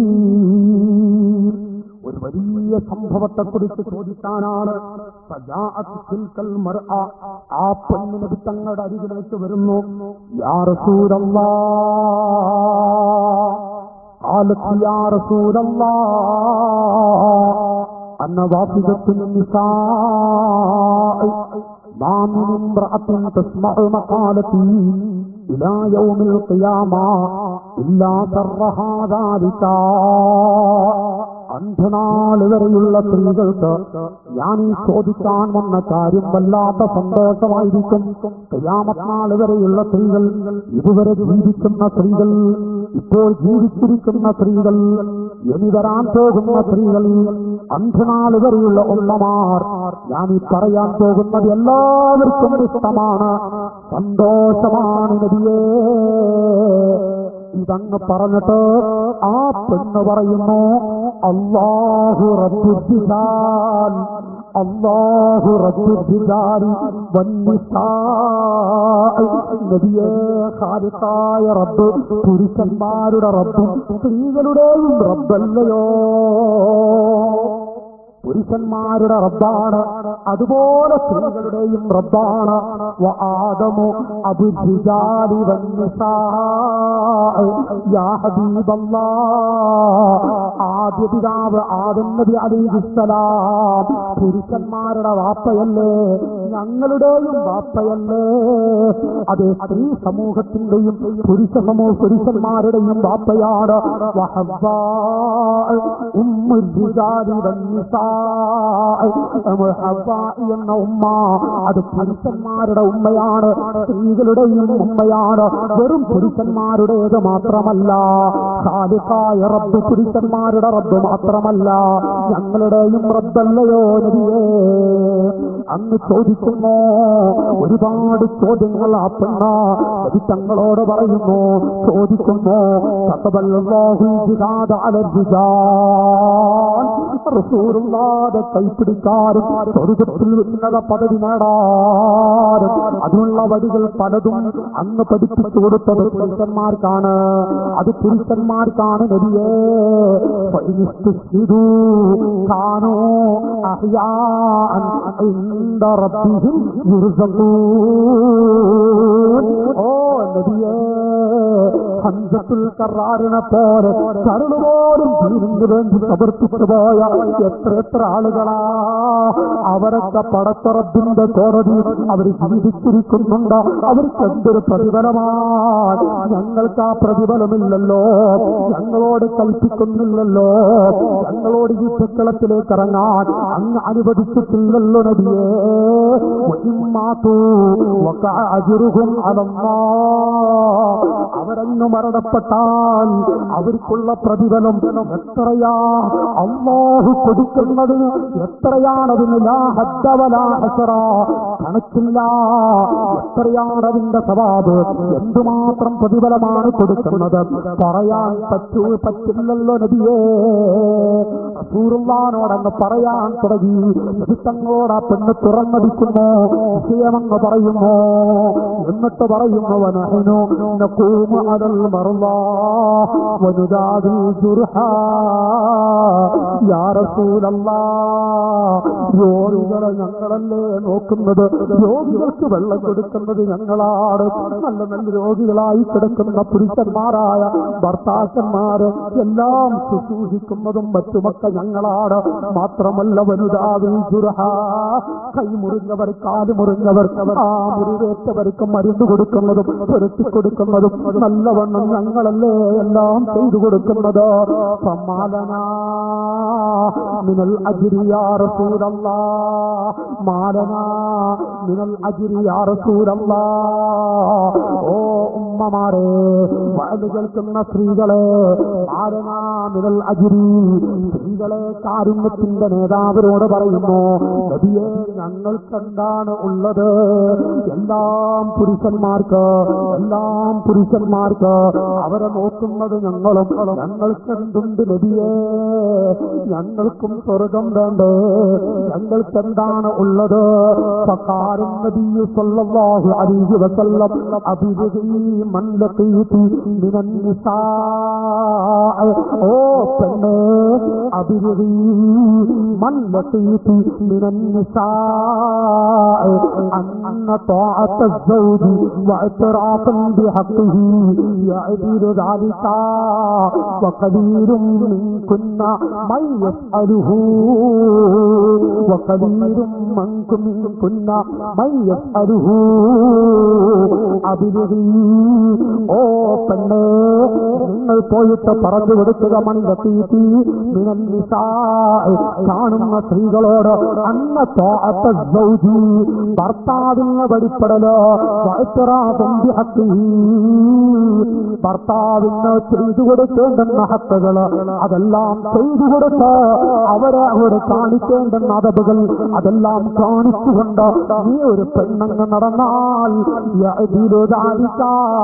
ഒരു വലിയ സംഭവത്തെക്കുറിച്ച് ചോദിക്കാനാണ് ഫജാഅത്ത് തിൽക്കൽ മർഅ. ആ പെണ്ണിന് തങ്ങളുടെ അരികിലേക്ക് വരുന്നു യാ റസൂലല്ലാ قالت يا رسول الله أنا واحدة من النساء ما من امرأة تسمع مقالتي إلى يوم القيامة إلا سرها ذلك അന്ധനാൾ വരെയുള്ള സ്ത്രീകൾക്ക് ഞാൻ ഈ ചോദിക്കാൻ വന്ന കാര്യം വല്ലാത്ത സന്തോഷമായിരിക്കും കയ്യാമത്നാൾ വരെയുള്ള സ്ത്രീകൾ ഇതുവരെ ജീവിക്കുന്ന സ്ത്രീകൾ ഇപ്പോൾ ജീവിച്ചിരിക്കുന്ന സ്ത്രീകൾ ഇനി വരാൻ പോകുന്ന സ്ത്രീകൾ അന്ധനാൾ വരെയുള്ള ഉള്ളമാർ ഞാൻ ഈ പറയാൻ പോകുന്നത് എല്ലാവർക്കും ഇഷ്ടമാണ് സന്തോഷമാണ് നദിയേ ഇതങ്ങ് പറഞ്ഞിട്ട് ആ പെണ്ണ് പറയുന്നു അള്ളാഹു റബ്ബുദ്ദിദാൻ അള്ളാഹു റബ്ബുദ്ദിദാൻ വന്നിസാഇ നബിയേ ഖാലിഖായ റബ്ബ് പുരുഷന്മാരുടെ റബ്ബും സ്ത്രീകളുടെയും റബ്ബല്ലയോ പുരുഷന്മാരുടെ റബ്ബാണ് അതുപോലെ സ്ത്രീകളുടെയും റബ്ബാണ് വ ആദമു അബുജിജാലി വന്നിസാഇ യാ ഹബീബല്ലാ ആദ്യ പിതാവ് ആദം നബി അലൈഹിസ്സലാം പുരുഷന്മാരുടെ വാപ്പയല്ലേ ഞങ്ങളുടെയും വാപ്പയല്ലേ അതേ സ്ത്രീ സമൂഹത്തിന്റെയും പുരുഷ സമൂഹ പുരുഷന്മാരുടെയും വാപ്പയാണ് വഹബ്ബാ ഉമ്മു രിജാലി വന്നിസാ ഹവ്വാ എന്ന ഉമ്മ അത് പുരുഷന്മാരുടെ ഉമ്മയാണ് സ്ത്രീകളുടെയും ഉമ്മയാണ് വെറും പുരുഷന്മാരുടേത് മാത്രമല്ല ഖാലിഖായ റബ്ബ് പുരുഷന്മാരുടെ റബ്ബ് മാത്രമല്ല ഞങ്ങളുടെയും റബ്ബല്ലയോ നബിയേ അന്ന് ചോദിക്കുന്നു ഒരുപാട് ചോദ്യങ്ങൾ ആ പെണ്ണ നബി തങ്ങളോട് പറയുന്നു ചോദിക്കുന്നു തഖബ്ബലല്ലാഹു ജിഹാദ അലൽ റിജാൽ റസൂലുള്ളാഹിന്റെ കൈപ്പിടിക്കാരും സ്വർഗത്തിൽ ഉന്നത പദവി നേടാനും അതിനുള്ള വഴികൾ പലതും അന്ന് പഠിപ്പിച്ചു കൊടുത്തത് പുരുഷന്മാർക്കാണ് അത് പുരുഷന്മാർക്കാണ് നബിയേ ഫഇനിസ്തുസ്ജിദൂ കാനൂ അഹ്യാഅൻ ഇൻദ റബ്ബിഹിം യുർസഖൂൻ ഓ നബിയേ ഹംസത്തുൽ കറാറിനെ പോലെ കരുളുപോലും ദീനിന് വേണ്ടി സമർപ്പിച്ചു പോയ എത്ര എത്ര ആളുകളാ അവരൊക്കെ പടത്തറബിന്റെ കോടതി അവർ ജീവിച്ചിരിക്കുന്നുണ്ട് അവർക്ക് എന്തൊരു പ്രതിഫലമാണ് ഞങ്ങൾക്ക് ആ പ്രതിഫലമില്ലല്ലോ ഞങ്ങളോട് കൽപ്പിക്കുന്നില്ലല്ലോ ഞങ്ങളോട് ഈ പുക്കളത്തിലേക്ക് ഇറങ്ങാൻ അങ്ങ് അനുവദിച്ചിട്ടില്ലല്ലോ നദിയേ വഇമ്മാതു വകഅജ്റുഹും അലല്ലാ അവരങ്ങ് മരണപ്പെട്ടാൽ അവർക്കുള്ള പ്രതിഫലം എത്രയാ അള്ളാഹു കൊടുക്കുന്നതിന് എത്രയാണതിന് ലാ ഹദ്ദ വലാ ഹസറ. കണക്കില്ല എത്രയാണ് അതിന്റെ സവാബ് എന്തുമാത്രം പ്രതിഫലമാണ് കൊടുക്കുന്നത് പറയാൻ പറ്റൂ പറ്റില്ലല്ലോ നബിയേ റസൂലുള്ളാഹിനോടങ്ങ് പറയാൻ തുടങ്ങി തങ്ങളോട് ആ പെണ്ണ് തുറന്നടിക്കുന്നു വിഷയമങ്ങ് പറയുന്നു എന്നിട്ട് പറയുന്നു വനഹനു നഖൂമ അലൽ മർളാ വനുദാദി ജുർഹാ യാ റസൂലല്ലാ രോഗികളെ ഞങ്ങളല്ലേ നോക്കുന്നത് രോഗികൾക്ക് വെള്ളം കൊടുക്കുന്നത് ഞങ്ങളാണ് നല്ല നല്ല രോഗികളായി കിടക്കുന്ന പുരുഷന്മാരായ ഭർത്താക്കന്മാര് എല്ലാം ശുശ്രൂഷിക്കുന്നതും മറ്റുമൊക്കെ ഞങ്ങളാണ് മാത്രമല്ല വലുതാവിൽ ദുരഹ കൈ മുറിഞ്ഞവർ കാല് മുറിഞ്ഞവർ ആ മുറിവേറ്റവർക്ക് മരുന്ന് കൊടുക്കുന്നതും പുരട്ടി കൊടുക്കുന്നതും നല്ലവണ്ണം ഞങ്ങളല്ലേ എല്ലാം ചെയ്തു കൊടുക്കുന്നത് സമ്മാലന മിനൽ അജിരി യാ റസൂലല്ലാ മാലന മിനൽ അജിരി യാ റസൂലല്ലാ ഓ ഉമ്മമാരെ വയത് കേൾക്കുന്ന സ്ത്രീകളെ മാലന മിനൽ അജിരി സ്ത്രീകളെ കാരുണ്യത്തിന്റെ നേതാവിനോട് പറയുന്നു നബിയെ ഞങ്ങൾക്ക് എന്താണ് ഉള്ളത് എല്ലാം പുരുഷന്മാർക്ക് എല്ലാം പുരുഷന്മാർക്ക് അവരെ നോക്കുന്നത് ഞങ്ങളും ഞങ്ങൾക്ക് എന്തുണ്ട് നബിയെ ഞങ്ങൾക്കും സ്വർഗം വേണ്ടേ ഞങ്ങൾക്ക് എന്താണ് ഉള്ളത് ഫഖാലൻ നബിയു സല്ലല്ലാഹു അലൈഹി വസല്ലം അബിദി മൻ ലഖീതു മിനൻ നിസാ ഓ പെണ്ണേ അബിദി മൻ ലഖീതു മിനൻ നിസാ അന്ന طاعة الزوج واعترافا بحقه يعدل ذلك وقليل منكن من يفعله وقليل منكم منكن من يفعله അഭിവൃദ്ധി ഓ പെണ്ണേ നിങ്ങൾ പോയിട്ട് പറഞ്ഞു കൊടുക്കുക മണ്ഡത്തീത്തി കാണുന്ന സ്ത്രീകളോട് അന്ന തോഅത്ത സൗജി ഭർത്താവിന് വഴിപ്പെടലോ ഭർത്താവിന് ചെയ്തു കൊടുക്കേണ്ടുന്ന ഹത്തുകള് അതെല്ലാം ചെയ്തു കൊടുത്ത് അവരെ അവിടെ കാണിക്കേണ്ടുന്ന അതവുകൾ അതെല്ലാം കാണിച്ചുകൊണ്ട് നീ ഒരു പെണ്ണങ്ങ് നടന്നാൽ യഅ്ദിലു ദാലിക.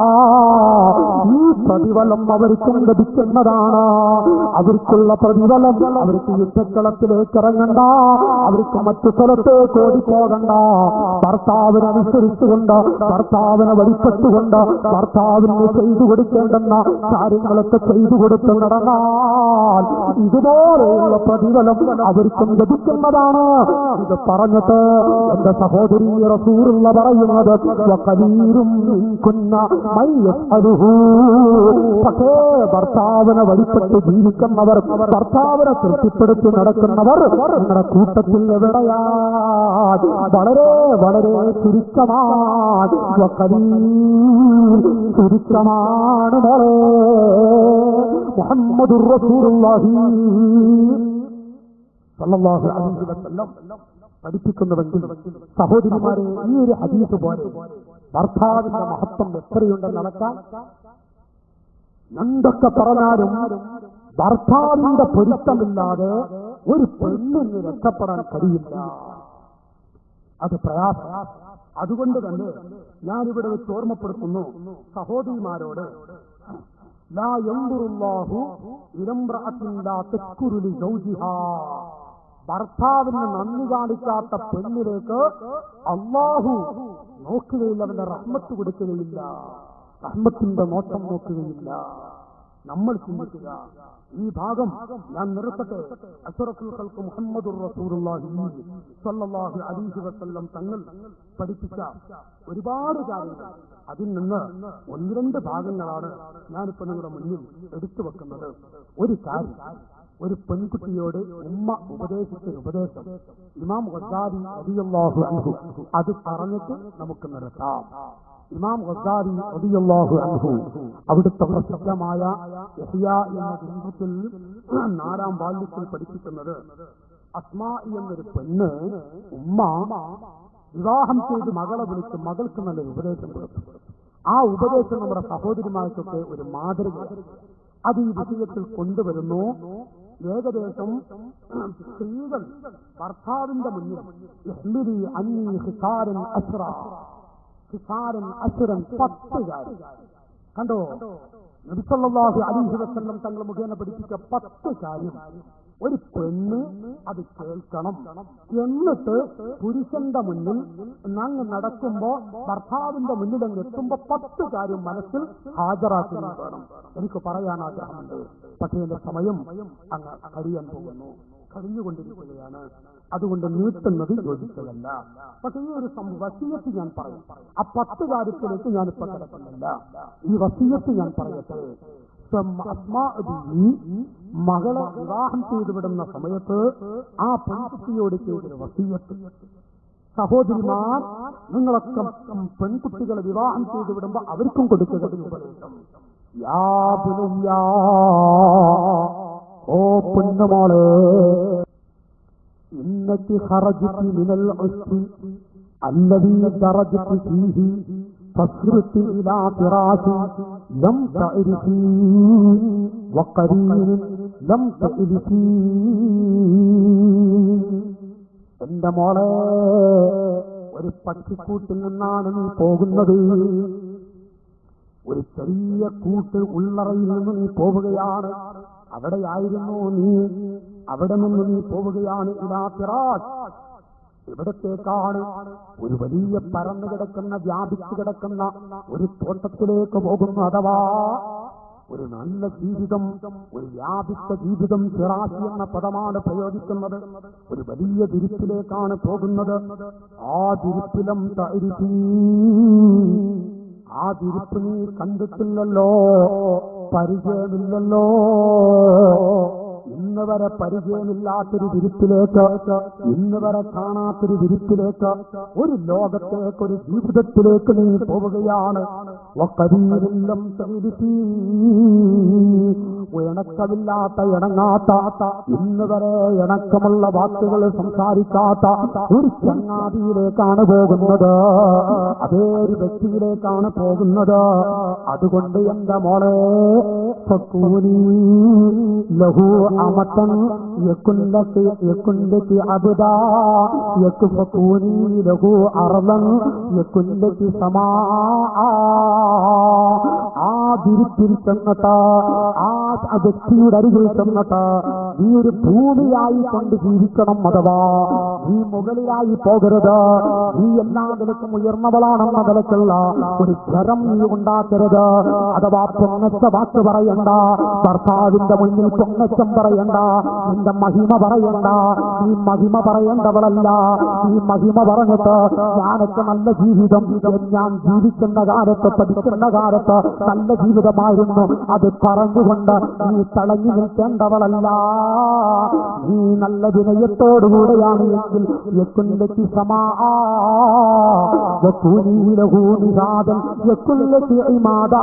ഈ പ്രതിഫലം അവർക്കും ലഭിക്കുന്നതാണ് അവർക്കുള്ള പ്രതിഫലം അവർക്ക് യുദ്ധക്കളത്തിലേക്ക് ഇറങ്ങണ്ട അവർക്ക് മറ്റു സ്ഥലത്തേക്ക് ഓടിപ്പോകണ്ട ഭർത്താവിനെ അനുസരിച്ചുകൊണ്ട് ഭർത്താവിനെ വഴിപ്പെട്ടുകൊണ്ട് ഭർത്താവിന് ചെയ്തു കൊടുക്കേണ്ടെന്ന കാര്യങ്ങളൊക്കെ ചെയ്തു കൊടുത്ത് നടന്നാൽ ഇതുപോലെയുള്ള പ്രതിഫലം അവർക്കും ലഭിക്കുന്നതാണ് ഇത് പറഞ്ഞിട്ട് എന്റെ സഹോദരി റസൂറുള്ള പറയുന്നത് വഖലീലും മിൻകുന്ന മൻ യഫ്അലുഹു. പക്ഷേ ഭർത്താവിനെ വഴിപ്പെട്ട് ജീവിക്കുന്നവർ ഭർത്താവിനെ തൃപ്തിപ്പെടുത്തി നടക്കുന്നവർ നിങ്ങളുടെ കൂട്ടത്തിൽ എവിടെയാ വളരെ വളരെ ചുരുക്കമാണ് വഖലീൽ ചുരുക്കമാണ് മോളെ മുഹമ്മദുർ റസൂലുള്ളാഹി സല്ലല്ലാഹു അലൈഹി വസല്ലം പഠിപ്പിക്കുന്നുവെങ്കിൽ സഹോദരിമാരെ ഈ ഒരു ഹദീസ് പോലെ ഭർത്താവിന്റെ മഹത്വം എത്രയുണ്ടെന്ന് നടക്കാൻ എന്തൊക്കെ പറഞ്ഞാലും ഭർത്താവിന്റെ പൊരുത്തമില്ലാതെ ഒരു പെണ്ണിന് രക്ഷപ്പെടാൻ കഴിയില്ല അത് പ്രയാസം അതുകൊണ്ട് തന്നെ ഞാനിവിടെ വെച്ച് ഓർമ്മപ്പെടുത്തുന്നു സഹോദരിമാരോട് ലാ യൻദുറുല്ലാഹു ഇലംറഅത്തിൻ ലാ തസ്കുറു ലിസൗജിഹാ ഭർത്താവിന് നന്ദി കാണിക്കാത്ത പെണ്ണിലേക്ക് അള്ളാഹു നോക്കുകയില്ല അവന്റെ റഹ്മത്ത് കൊടുക്കുകയില്ല റഹ്മത്തിന്റെ നോട്ടം നോക്കുകയില്ല നമ്മൾ ചിന്തിക്കുക ഈ ഭാഗം ഞാൻ നിർത്തട്ടെ അഷറഫുൽ ഖൽഖ് മുഹമ്മദുർ റസൂലുള്ളാഹി സ്വല്ലല്ലാഹു അലൈഹി വസല്ലം തങ്ങൾ പഠിപ്പിച്ച ഒരുപാട് കാര്യങ്ങൾ അതിൽ നിന്ന് ഒന്ന് രണ്ട് ഭാഗങ്ങളാണ് ഞാനിപ്പോ നിങ്ങളുടെ മുന്നിൽ എടുത്തു വെക്കുന്നത് ഒരു കാര്യം ഒരു പെൺകുട്ടിയോട് ഉമ്മ ഉപദേശിച്ച ഉപദേശം ഇമാം ഗസാരി റളിയല്ലാഹു അൻഹു അത് പറഞ്ഞിട്ട് നമുക്ക് നിർത്താം ഇമാം ഗസാരി റളിയല്ലാഹു അൻഹു അവിടുത്തെ പ്രസിദ്ധമായ യഹ്യ എന്ന ഗ്രന്ഥത്തിൽ നാലാം വാല്യത്തിൽ പഠിപ്പിക്കുന്നത് അസ്മാ എന്നൊരു പെണ്ണ് ഉമ്മ വിവാഹം ചെയ്ത് മകളെ വിളിച്ച് മകൾക്ക് നല്ല ഉപദേശം കൊടുത്തു ആ ഉപദേശം നമ്മുടെ സഹോദരിമാർക്കൊക്കെ ഒരു മാതൃക അത് ഈ വിഷയത്തിൽ കൊണ്ടുവരുന്നു ഏകദേശം സ്ത്രീകൾ ഭർത്താവിന്റെ മുന്നിൽ ഇഹ്മിരി അന്നി ഹിസാരൻ അസ്ര ഹിസാരൻ അസുരൻ പത്ത് കാര്യം കണ്ടോ നബിസല്ലാഹു അലൈഹി വസല്ലം തങ്ങൾ മുഖേന പഠിപ്പിച്ച പത്ത് കാര്യം ഒരു പെണ്ണ് അത് കേൾക്കണം എന്നിട്ട് പുരുഷന്റെ മുന്നിൽ അങ്ങ് നടക്കുമ്പോ ഭർത്താവിന്റെ മുന്നിൽ അങ്ങ് എത്തുമ്പോ പത്ത് കാര്യം മനസ്സിൽ ഹാജരാക്കി വേണം എനിക്ക് പറയാൻ ആഗ്രഹമുണ്ട് പക്ഷേ എന്റെ സമയം അങ്ങ് കഴിയാൻ പോകുന്നു കഴിഞ്ഞുകൊണ്ടിരിക്കുകയാണ് അതുകൊണ്ട് നീട്ടുന്നത് യോജിച്ചതല്ല പക്ഷേ ഈ ഒരു സം- വസീയത്ത് ഞാൻ പറയും ആ പത്ത് കാര്യത്തിലേക്ക് ഞാൻ ഇപ്പൊ കിടക്കുന്നില്ല ഈ വസീയത്ത് ഞാൻ പറയട്ടെ സം- അസ്മാ ബീവി മകളെ വിവാഹം ചെയ്തു വിടുന്ന സമയത്ത് ആ പെൺകുട്ടിയോട് ചെയ്തൊരു വസീയത്ത് സഹോദരിമാർ നിങ്ങളൊക്കെ ഉം പെൺകുട്ടികളെ വിവാഹം ചെയ്തു വിടുമ്പോ അവർക്കും കൊടുക്കുക ഒരു ഉപദേശം യാ പുനയ്യാ ഓ പൊന്നുമോളെ ഇന്നക്ക് ഖറജ്തി മിനൽ ഉസ്രി الذي درجت فيه فاصرت إلى فراش لم تعرفي وقرين ലം തഇരിസീ. എന്റെ മോളെ ഒരു പക്ഷിക്കൂട്ടിൽ നിന്നാണ് നീ പോകുന്നത് ഒരു ചെറിയ കൂട്ട് ഉള്ളറയിൽ നിന്ന് നീ പോവുകയാണ് അവിടെയായിരുന്നു നീ അവിടെ നിന്ന് നീ പോവുകയാണ് ഇലാ ഫിറാഷ് ഇവിടത്തേക്കാണ് ഒരു വലിയ പരന്നു കിടക്കുന്ന വ്യാപിച്ചു കിടക്കുന്ന ഒരു തോട്ടത്തിലേക്ക് പോകുന്നു അഥവാ ഒരു നല്ല ജീവിതം ഒരു വ്യാപിച്ച ജീവിതം ഫിറാഷി എന്ന പദമാണ് പ്രയോഗിക്കുന്നത് ഒരു വലിയ തിരിപ്പിലേക്കാണ് പോകുന്നത് ആ തിരിപ്പിലും തരിപ്പീ ആ തിരിപ്പ് നീ കണ്ടിട്ടില്ലല്ലോ പരിചയമില്ലല്ലോ ഇന്ന് വരെ പരിചയമില്ലാത്തൊരു വിരിപ്പിലേക്ക് ഇന്ന് വരെ കാണാത്തൊരു വിരിപ്പിലേക്ക് ഒരു ലോകത്തേക്ക് ഒരു ജീവിതത്തിലേക്ക് നീ പോവുകയാണ് ഒക്കരിയിലും ഇണക്കമില്ലാത്ത ഇണങ്ങാത്ത ഇന്ന് വരെ ഇണക്കമുള്ള വാക്കുകൾ സംസാരിക്കാത്ത ഒരു ചങ്ങാതിയിലേക്കാണ് പോകുന്നത് അതേ ഒരു വ്യക്തിയിലേക്കാണ് പോകുന്നത് അതുകൊണ്ട് എന്റെ മോളെ ഫക്കൂനി ലഹു അമത്തൻ യക്കുല്ലക്ക് യക്കുല്ലക്ക് അബുദാ യക്കു ഫക്കൂനി ലഹു അർലൻ യക്കുല്ലക്ക് സമാ ആ തിരുത്തിൽ ചെന്നിട്ട് ആ വ്യക്തിയുടെ അരികിൽ ചെന്നിട്ട് നീ ഒരു ഭൂമിയായി കൊണ്ട് ജീവിക്കണം അഥവാ നീ മുകളിലായി പോകരുത് നീ എല്ലാ നിലക്കും ഉയർന്നവളാണെന്ന നിലക്കുള്ള ഒരു സ്വരം നീ ഉണ്ടാക്കരുത് അഥവാ പൊങ്ങച്ച വാക്ക് പറയണ്ട ഭർത്താവിന്റെ മുന്നിൽ പൊങ്ങച്ചം പറയണ്ട നിന്റെ മഹിമ പറയണ്ട നീ മഹിമ പറയേണ്ടവളല്ല നീ മഹിമ പറഞ്ഞിട്ട് ഞാനൊക്കെ നല്ല ജീവിതം ഞാൻ ജീവിക്കുന്ന കാലത്ത് പഠിക്കുന്ന കാലത്ത് നല്ല ജീവിതമായിരുന്നു അത് പറഞ്ഞുകൊണ്ട് നീ തളഞ്ഞു നിൽക്കേണ്ടവളല്ല നീ നല്ല വിനയത്തോടുകൂടെയാണ് എങ്കിൽ യക്കുല്ലത്തി സമാ ൂനിസാദൻ യക്കുല്ലത്തി ഇമാദാ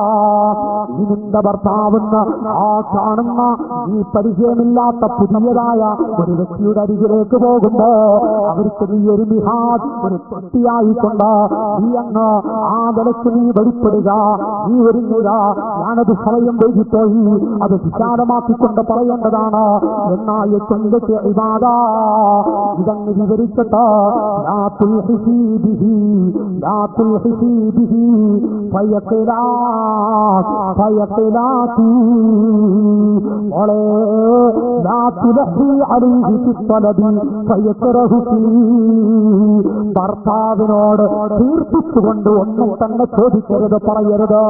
നീ നിന്റെ ഭർത്താവെന്ന് ആ കാണുന്ന ഈ പരിചയമില്ലാത്ത പുതിയതായ ഒരു വ്യക്തിയുടെ അരികിലേക്ക് പോകുമ്പോ അവർക്ക് നീ ഒരു മിഹാദ് ഒരു തൊട്ടിയായിക്കൊണ്ട് നീ അങ്ങ് ആ നിലക്ക് നീ വെളിപ്പെടുക നീ ഒരുങ്ങുക ഞാനത് സമയം വൈകിപ്പോയി അത് വിശാലമാക്കിക്കൊണ്ട് പറയേണ്ടതാണ് എന്നായ ചൊല്ലത്തെ ഇവാദാ ഇതങ്ങ് വിവരിച്ചിട്ട് ലാ തുൽഹിസീ ബിഹി, ലാ തുൽഹിസീ ബിഹി, ഫയഖിലാസ്, ഫയഖിലാത്തി. മോളെ, ലാ തുലഹി അലൈഹി ഫിത്തലബി, ഫയക്റഹുകി. ഭർത്താവിനോട് തീർപ്പിച്ചുകൊണ്ട് ഒന്നും തന്നെ ചോദിക്കരുത് പറയരുത്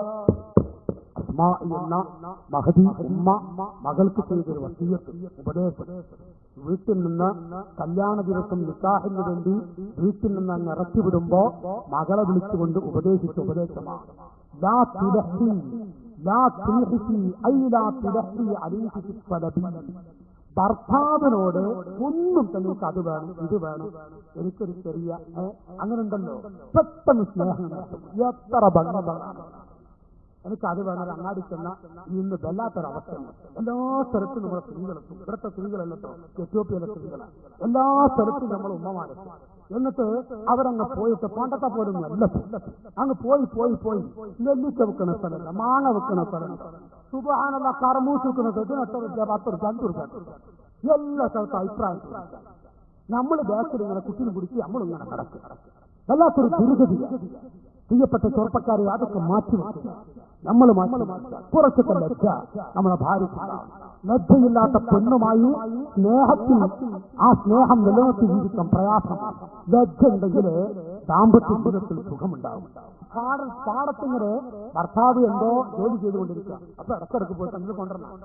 അസ്മാ എന്ന മഹദി ഉമ്മ മകൾക്ക് ചെയ്തൊരു വസീയത്ത് ഉപദേശം വീട്ടിൽ നിന്ന് കല്യാണ ദിവസം നിക്കാഹിന് വേണ്ടി വീട്ടിൽ നിന്ന് അങ്ങ് ഇറക്കി വിടുമ്പോ മകളെ വിളിച്ചുകൊണ്ട് ഉപദേശിച്ച ഉപദേശമാണ് ലാ തുലഹി, ലാ തുൽഹിസി, ഐ ലാ തുലഹി അലൈഹി ഫിത്തലബി. ഭർത്താവിനോട് ഒന്നും തന്നെ എനിക്ക് അത് വേണം ഇത് വേണം എനിക്കൊരു ചെറിയ ഏ, അങ്ങനെ ഉണ്ടല്ലോ പെട്ടെന്ന് സ്നേഹം കിട്ടും. എത്ര ഭംഗമാണ് എനിക്ക് അത് വേണം ഒരു അങ്ങാടി ചെന്ന ഇന്ന് വല്ലാത്തൊരവസ്ഥയാണ് എല്ലാ സ്ഥലത്തും നമ്മുടെ സ്ത്രീകളെത്തും ഇവിടുത്തെ സ്ത്രീകളല്ലോ എത്യോപ്യയിലെ സ്ത്രീകളാണ് എല്ലാ സ്ഥലത്തും നമ്മൾ ഉമ്മമാരെത്തും എന്നിട്ട് അവരങ്ങ് പോയിട്ട് പണ്ടത്തെ പോലും അല്ല അങ്ങ് പോയി പോയി പോയി നെല്ലിക്ക വെക്കുന്ന സ്ഥലമില്ല മാങ്ങ വെക്കുന്ന സ്ഥലമില്ല സുബാനുള്ള കറമൂസ് വെക്കുന്ന സ്ഥലത്തിന് എത്ര രൂപ പത്ത് രൂപ അഞ്ച് രൂപ എല്ലാ സ്ഥലത്തും അഭിപ്രായം നമ്മൾ ബാക്കിൽ ഇങ്ങനെ കുട്ടിനെ പിടിച്ച് നമ്മളിങ്ങനെ നടക്കും വല്ലാത്തൊരു ദുർഗതിയാണ് പ്രിയപ്പെട്ട ചെറുപ്പക്കാരെ അതൊക്കെ മാറ്റി വെക്കുക നമ്മൾ മാറ്റി വെക്കുക. കുറച്ചൊക്കെ ലജ്ജ നമ്മളെ ഭാര്യയ്ക്ക് ലജ്ജയില്ലാത്ത പെണ്ണുമായി സ്നേഹത്തിൽ ആ സ്നേഹം നിലനിർത്തി ജീവിക്കാൻ പ്രയാസമാണ് ലജ്ജ ഉണ്ടെങ്കിൽ ദാമ്പത്യ ജീവിതത്തിൽ സുഖമുണ്ടാവും പാട പാടത്തിങ്ങനെ ഭർത്താവ് എന്തോ ജോലി ചെയ്തുകൊണ്ടിരിക്കുക അപ്പൊ ഇടക്കിടക്ക് പോയിട്ട് അങ്ങനെ കൊണ്ടുവരണം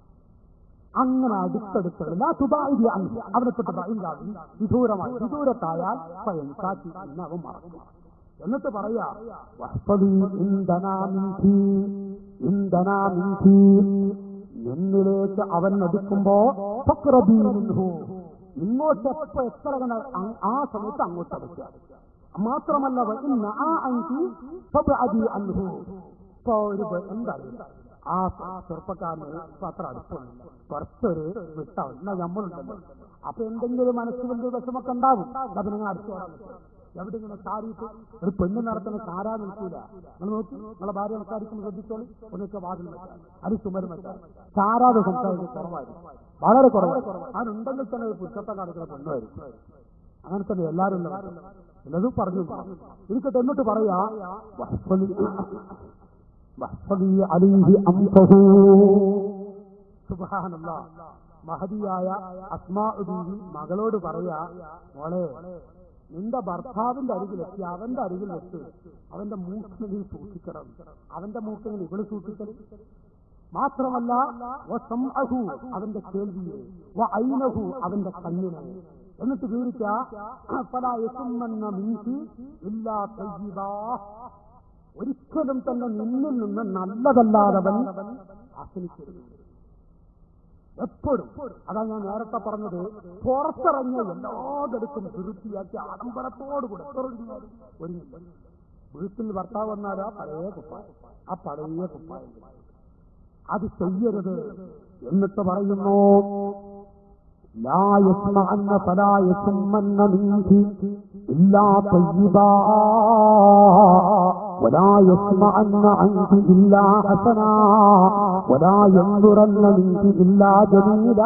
അങ്ങനെ അടുത്തടുത്തുള്ള തുബായി അവനെ തൊട്ട് ഭയങ്കാവി വിദൂരമായി വിദൂരത്തായാൽ സ്വയം കാറ്റി എന്നവൻ മറക്കും എന്നിട്ട് പറയാ വഹ്ഫദി ഇന്ധനാ മിൻഹി, ഇന്ധനാ മിൻഹി. എന്നിലേക്ക് അവൻ എടുക്കുമ്പോ ഫക്രബീ മിൻഹു. ഇങ്ങോട്ട് എപ്പോ എത്ര കണ്ട അ- ആ സമയത്ത് അങ്ങോട്ട് എടുക്കുക മാത്രമല്ല വ ഇന്ന ആ അൻഹി ഫബ്അദി അൻഹു. ഇപ്പൊ ഒരു ബ- എന്താ അറിയില്ല. ആ ആ ചെറുപ്പക്കാരന് ഇപ്പൊ അത്ര അടുപ്പമില്ല കുറച്ചൊരു വിട്ടാവും എന്നാ നമ്മളുണ്ടല്ലോ അപ്പൊ എന്തെങ്കിലും മനസ്സിൽ എന്ത് വിഷമൊക്കെ ഉണ്ടാവും അത് നിങ്ങൾ അടുത്ത് പറയാൻ പറ്റും എവിടെ ഇങ്ങനെ ചാരിയിട്ട് ഒരു പെണ്ണ് നടത്തുന്ന ചാരാ നിൽക്കൂല നിങ്ങൾ നോക്കി നിങ്ങളെ ഭാര്യ സംസാരിക്കുമ്പോൾ ശ്രദ്ധിച്ചോളി ഒന്നൊക്കെ വാതിൽ വെച്ചാൽ അത് ചുമരും വെച്ചാൽ ചാരാതെ സംസാരിക്കുന്നത് കുറവായിരിക്കും വളരെ കുറവാണ് അതിനുണ്ടെങ്കിൽ തന്നെ ഒരു പുരുഷത്തെ കാണിക്കുന്ന പെണ്ണായിരിക്കും അങ്ങനെ തന്നെ എല്ലാവരും ഉള്ളവർ. ചിലത് പറഞ്ഞു ഇരിക്കട്ടെ എന്നിട്ട് പറയാ വഹ്ഫലി- വഹ്ഫലി അലൈഹി അംസഹു. സുബ്ഹാനല്ലാ. മഹതിയായ അസ്മാ ബീവി മകളോട് പറയാ മോളെ നിന്റെ ഭർത്താവിന്റെ അരികിലെത്തി അവന്റെ അരികിൽ വെച്ച് അവന്റെ മൂക്കിനെ സൂക്ഷിക്കണം അവന്റെ മൂക്കിനെ ഇവള് സൂക്ഷിക്കണം മാത്രമല്ല വസംഅഹു, അവന്റെ കേൾവിയെ വ ഐനഹു, അവന്റെ കണ്ണിനെ എന്നിട്ട് വിവരിക്ക ഫലാ യസുമ്മന്ന മിൻഹി ഇല്ലാ തയ്യിബാ. ഒരിക്കലും തന്നെ നിന്നിൽ നിന്ന് നല്ലതല്ലാതവൻ ആസ്വദിക്കരുത് എപ്പോഴും അതാ ഞാൻ നേരത്തെ പറഞ്ഞത് പുറത്തിറങ്ങിയ എല്ലായിടത്തും വൃത്തിയാക്കി ആഡംബരത്തോട് കൂടെ ഒരുങ്ങി വീട്ടിൽ ഭർത്താവ് വന്നാലാ പഴയ കുപ്പായം ആ പഴയ കുപ്പായം അത് ചെയ്യരുത് എന്നിട്ട് പറയുന്നു لا يسمعن فلا يسمن منك إلا طيبا ولا يسمعن عنك إلا حسنا ولا ينظرن منك إلا جميلا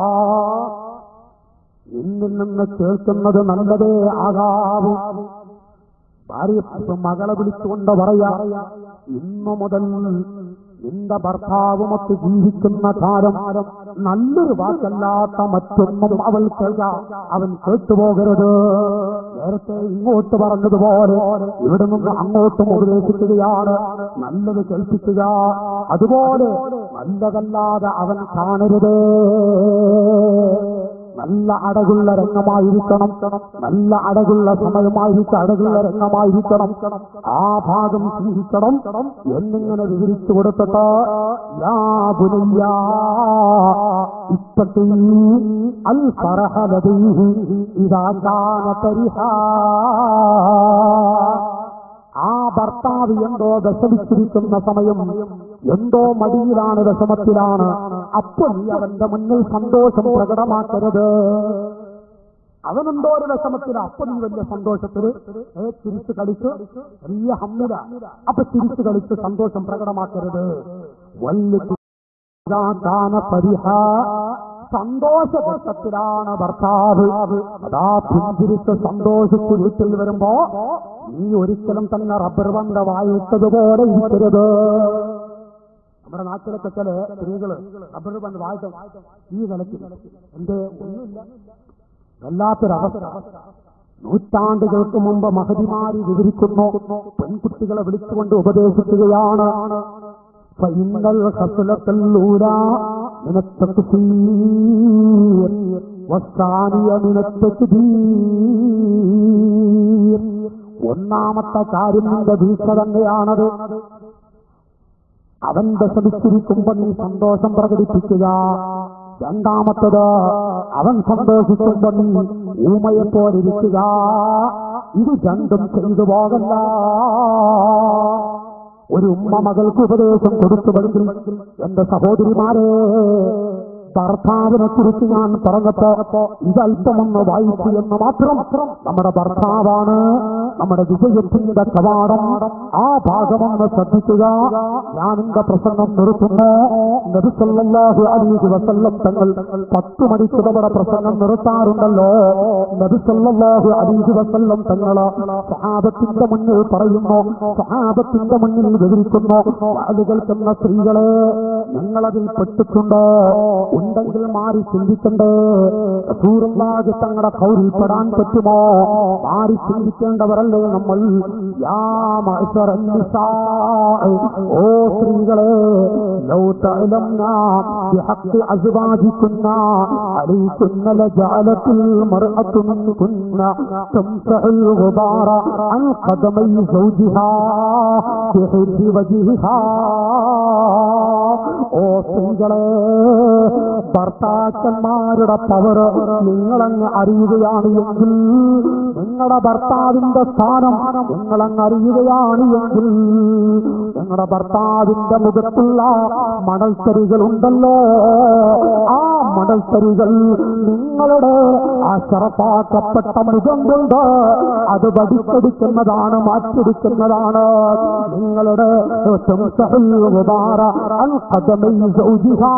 എന്നിൽ നിന്ന് കേൾക്കുന്നത് നല്ലതേ ആകാവൂ ഭാര്യ ഇപ്പൊ മകളെ വിളിച്ചുകൊണ്ട് പറയാ ഇന്നു മുതൽ നിന്റെ ഭർത്താവുമൊത്ത് ജീവിക്കുന്ന കാലം നല്ലൊരു വാക്കല്ലാത്ത മറ്റൊന്നും അവൾ കേൾക്കാം അവൻ കേട്ടുപോകരുത് നേരത്തെ ഇങ്ങോട്ട് പറഞ്ഞതുപോലെ ഇവിടെ നിന്ന് അങ്ങോട്ടും ഉപദേശിക്കുകയാണ് നല്ലത് കേൾപ്പിക്കുക അതുപോലെ നല്ലതല്ലാതെ അവൻ കാണരുത് നല്ല അടകുള്ള രംഗമായിരിക്കണം നല്ല അടകുള്ള സമയമായിരിക്കും അടകുള്ള രംഗമായിരിക്കണം ആ ഭാഗം ചിന്തിക്കണം എന്നിങ്ങനെ വിവരിച്ചു കൊടുത്തിട്ട് യാ ബുനയ്യ ഇപ്പത്തി അൽ ഫറഹലതീഹി ഇതാ കാന തരിഹാ ആ ഭർത്താവ് എന്തോ വിഷമിച്ചിരിക്കുന്ന സമയം എന്തോ മടിയിലാണ് വിഷമത്തിലാണ് അപ്പൊ നീ അവന്റെ മുന്നിൽ സന്തോഷം പ്രകടമാക്കരുത് അവനെന്തോ ഒരു വിഷമത്തില അപ്പൊ നീ വലിയ സന്തോഷത്തില് ഏ തിരിച്ചു കളിച്ച് വലിയ ഹമ്മില അപ്പൊ തിരിച്ചു കളിച്ച് സന്തോഷം പ്രകടമാക്കരുത് വലിയ ദാന പരിഹ സന്തോഷഘട്ടത്തിലാണ് ഭർത്താവ് അതാ പിന്തിരിച്ച് സന്തോഷിച്ച് വീട്ടിൽ വരുമ്പോ നീ ഒരിക്കലും തന്നെ റബ്ബർ ബന്ധ വായിട്ടതുപോലെ ഇരിക്കരുത് നമ്മുടെ നാട്ടിലൊക്കെ ചില സ്ത്രീകള് റബ്ബർ ബന്ധ വായിച്ച ഈ നിലയ്ക്ക് എന്റെ ഒന്നുമില്ല വല്ലാത്തൊരവസ്ഥ നൂറ്റാണ്ടുകൾക്ക് മുമ്പ് മഹതിമാരി വിവരിക്കുന്നു പെൺകുട്ടികളെ വിളിച്ചുകൊണ്ട് ഉപദേശിക്കുകയാണ് فإن الخصلة الأولى من التكفير والثانية من التكبير ഒന്നാമത്തെ കാര്യം നിന്റെ വീഴ്ച തന്നെയാണത് അവൻ വിഷമിച്ചിരിക്കുമ്പോ നീ സന്തോഷം പ്രകടിപ്പിക്കുക രണ്ടാമത്തത് അവൻ സന്തോഷിക്കുമ്പോ നീ ഊമയെ പോലിരിക്കുക ഇത് രണ്ടും ചെയ്തു പോകല്ല ഒരു ഉമ്മ മകൾക്ക് ഉപദേശം കൊടുത്തു പഠിക്കും എന്റെ സഹോദരിമാരെ ഭർത്താവിനെ കുറിച്ച് ഞാൻ പറഞ്ഞപ്പോ ഇതല്പമൊന്ന് വായിച്ചു എന്ന് മാത്രം നമ്മുടെ ഭർത്താവാണ് നമ്മുടെ വിജയത്തിന്റെ കവാടം ആ ഭാഗമൊന്ന് ശ്രദ്ധിക്കുക ഞാൻ എന്റെ പ്രസംഗം നിർത്തുന്നു നബിസല്ലാഹു അലീഹി വസല്ലം തങ്ങൾ പത്ത് മണിക്ക് നമ്മുടെ പ്രസംഗം നിർത്താറുണ്ടല്ലോ നബിസല്ലാഹു അലീഹി വസല്ലം തങ്ങള് സഹാബത്തിന്റെ മുന്നിൽ പറയുന്നു സഹാബത്തിന്റെ മുന്നിൽ വിവരിക്കുന്നു അത് കേൾക്കുന്ന സ്ത്രീകളെ ഞങ്ങളതിൽ പെട്ടിട്ടുണ്ടോ ഉണ്ടെങ്കിൽ മാറി ചിന്തിക്കണ്ടേ റസൂലുള്ളാഹി തങ്ങളുടെ കൗരിൽപ്പെടാൻ പറ്റുമോ മാറി ചിന്തിക്കേണ്ടവരല്ലേ നമ്മൾ യാ മഅ്ശറൻ നിസാഇ, ഓ സ്ത്രീകളെ ലൗ തഅലംന ബിഹഖ് അസ്വാജികുന്ന അലൈകുന്ന ലജഅലത്തുൽ മർഅതു മിൻകുന്ന തംസഹുൽ ഗുബാറ അൻ ഖദമൈ സൗജിഹാ ബിഹിബ്ബി വജ്ഹിഹാ ഓ സ്ത്രീകളെ ഭർത്താക്കന്മാരുടെ പവർ നിങ്ങളങ്ങ് അറിയുകയാണ് എങ്കിൽ നിങ്ങളുടെ ഭർത്താവിന്റെ സ്ഥാനം നിങ്ങളങ്ങ് അറിയുകയാണ് എങ്കിൽ നിങ്ങളുടെ ഭർത്താവിന്റെ മുഖത്തുള്ള മണൽത്തരികളുണ്ടല്ലോ ആ മണൽത്തരികൾ നിങ്ങളുടെ ആ ശറപ്പാക്കപ്പെട്ട മുഖം കൊണ്ട് അത് വടിച്ചെടുക്കുന്നതാണ് മാറ്റിയെടുക്കുന്നതാണ് നിങ്ങളുടെ തുംസഹുൽ ഗുബാറ അൻ ഖദമൈ സൗജിഹാ.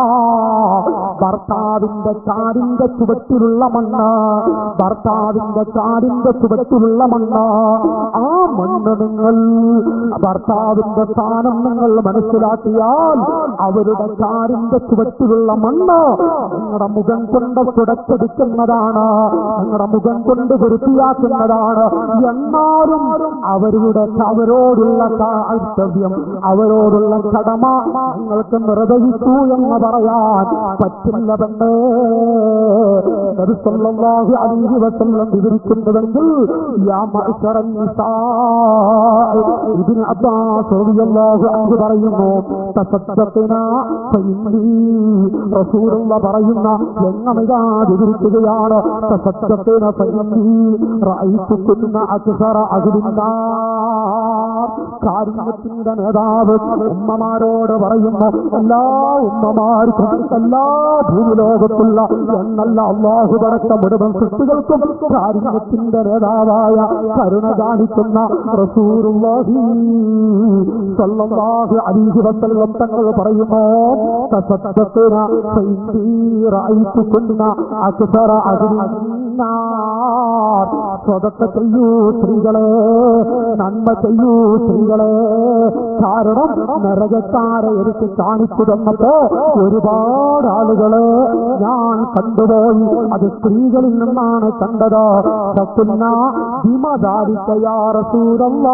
ഭർത്താവിന്റെ കാടിന്റെ ചുവട്ടിലുള്ള മണ്ണ് ഭർത്താവിന്റെ കാടിന്റെ ചുവട്ടിലുള്ള മണ്ണ് ആ മണ്ണ് നിങ്ങൾ ഭർത്താവിന്റെ സ്ഥാനം നിങ്ങൾ മനസ്സിലാക്കിയാൽ അവരുടെ കാടിന്റെ ചുവട്ടിലുള്ള മണ്ണ് നിങ്ങളുടെ മുഖം കൊണ്ട് തുടച്ചെടുക്കുന്നതാണ് നിങ്ങളുടെ മുഖം കൊണ്ട് വൃത്തിയാക്കുന്നതാണ് എന്നാലും അവരുടെ അവരോടുള്ള കർത്തവ്യം അവരോടുള്ള കടമ നിങ്ങൾക്ക് നിർവഹിച്ചു എന്ന് പറയാൻ പറ്റില്ല പെണ്ണേ നബി സല്ലല്ലാഹു അലൈഹി വസല്ലം വിവരിക്കുന്നതെങ്കിൽ യാ മഅ്ശറൻ നിസാ ഇബ്നു അബ്ബാസ് റളിയല്ലാഹു അൻഹു പറയുന്നു തസദ്ദഖന ഫഇന്നി റസൂലുള്ള പറയുന്ന എങ്ങമിതാ വിവരിക്കുകയാണ് തസദ്ദഖന ഫഇന്നി റഅയ്തുകുന്ന അക്സറ അഹ്ലിന്നാർ കാരുണ്യത്തിന്റെ നേതാവ് ഉമ്മമാരോട് പറയുന്നു എല്ലാ ഉമ്മമാർക്കും എല്ലാ ഭൂലോകത്തുള്ള എന്നല്ല അള്ളാഹു പടച്ച മുഴുവൻ സൃഷ്ടികൾക്കും കാരുണ്യത്തിന്റെ നേതാവായ കരുണ കാണിക്കുന്ന റസൂറുല്ലാഹി സ്വല്ലല്ലാഹു അലൈഹി വസല്ലം തങ്ങൾ പറയുന്നു തസദ്ദഖന ഫഇന്നി റഅയ്തുകുന്ന അക്സറ അഹ്ലിന്നാർ സ്വതക്ക ചെയ്യൂ സ്ത്രീകളെ നന്മ ചെയ്യൂ സ്ത്രീകളെ കാരണം നരകക്കാരെ എനിക്ക് കാണിച്ചു തന്നപ്പോ ഒരുപാട് ആളുകളെ ഞാൻ കണ്ടുപോയി അത് സ്ത്രീകളിൽ നിന്നാണ് കണ്ടത് തക്കുന്ന വിമതാരിക്കയാറസൂരല്ല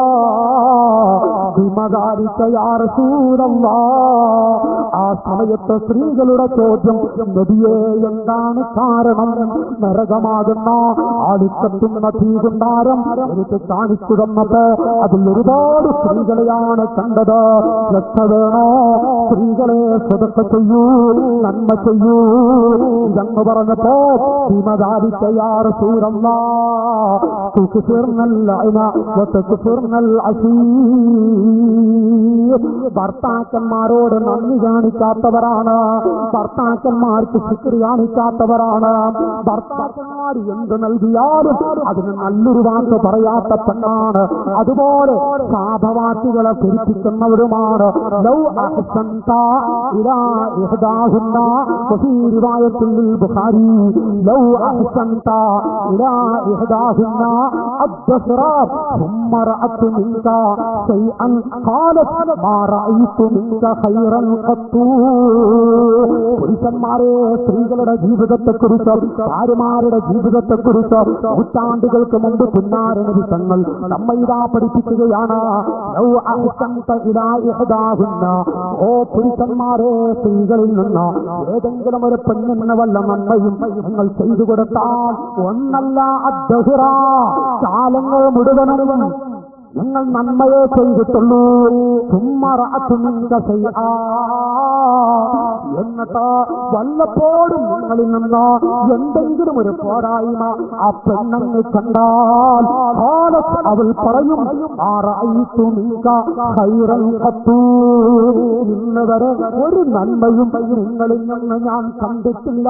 വിമതാരിക്കയാറസൂരല്ല ആ സമയത്ത് സ്ത്രീകളുടെ ചോദ്യം നദിയെ എന്താണ് കാരണം നരകമാകുന്ന ആളിക്കത്തുന്ന തീകുണ്ടാരം എനിക്ക് കാണിച്ചു തന്നത് അതിൽ ഒരുപാട് സ്ത്രീകളെയാണ് കണ്ടത് രക്ഷ വേണോ സ്ത്രീകളെ സ്വതക്ക ചെയ്യൂ നന്മ ചെയ്യൂ ഇതെന്ന് പറഞ്ഞപ്പോ ഹിമദാരിക്കയാർ സൂരല്ല ഭർത്താക്കന്മാരോട് നന്ദി കാണിക്കാത്തവരാണ് ഭർത്താക്കന്മാർക്ക് ശുക്രി കാണിക്കാത്തവരാണ് ഭർത്താക്കന്മാർ എന്ത് നൽകിയാലും അതിന് നല്ലൊരു വാക്ക് പറയാത്ത പെണ്ണാണ് അതുപോലെ ശാപവാസികളെ ധരിപ്പിക്കുന്നവരുമാണ് ലൗ അഹ്സൻത ഇലാ ഇഹ്ദാഹുന്ന വഫീ റിവായത്തിൽ ബുഖാരി ലൗ അഹ്സൻത ഇലാ ഇഹ്ദാഹുന്ന الدسرى ثم رأت منك شيئا قالت ما رأيت منك خيرا قط പുരുഷന്മാരെ സ്ത്രീകളുടെ ജീവിതത്തെക്കുറിച്ച് ഭാര്യമാരുടെ ജീവിതത്തെക്കുറിച്ച് നൂറ്റാണ്ടുകൾക്ക് മുമ്പ് പുന്നാരണി തങ്ങൾ നമ്മ ഇതാ പഠിപ്പിക്കുകയാണ് ലൗ അഹ്സൻത ഇലാ ഇഹ്ദാഹുന്ന. ഓ പുരുഷന്മാരെ സ്ത്രീകളിൽ നിന്ന് ഏതെങ്കിലും ഒരു പെണ്ണിന് വല്ല നന്മയും നിങ്ങൾ ചെയ്തു കൊടുത്താൽ ഒന്നല്ല അദ്ദഹ്റ കാലങ്ങൾ മുഴുവനും നിങ്ങൾ നന്മയെ ചെയ്തിട്ടുള്ളൂ എന്നിട്ട് വല്ലപ്പോഴും നിങ്ങളിൽ നിന്ന് എന്തെങ്കിലും ഒരു പോരായ്മ ആ പെണ്ണങ്ങ് കണ്ടാൽ കാലത്ത് അവൾ പറയും ആറായിത്തു നീക്ക ഹൈറൽ കത്തു ഇന്ന് വരെ ഒരു നന്മയും നിങ്ങളിൽ നിന്ന് ഞാൻ കണ്ടിട്ടില്ല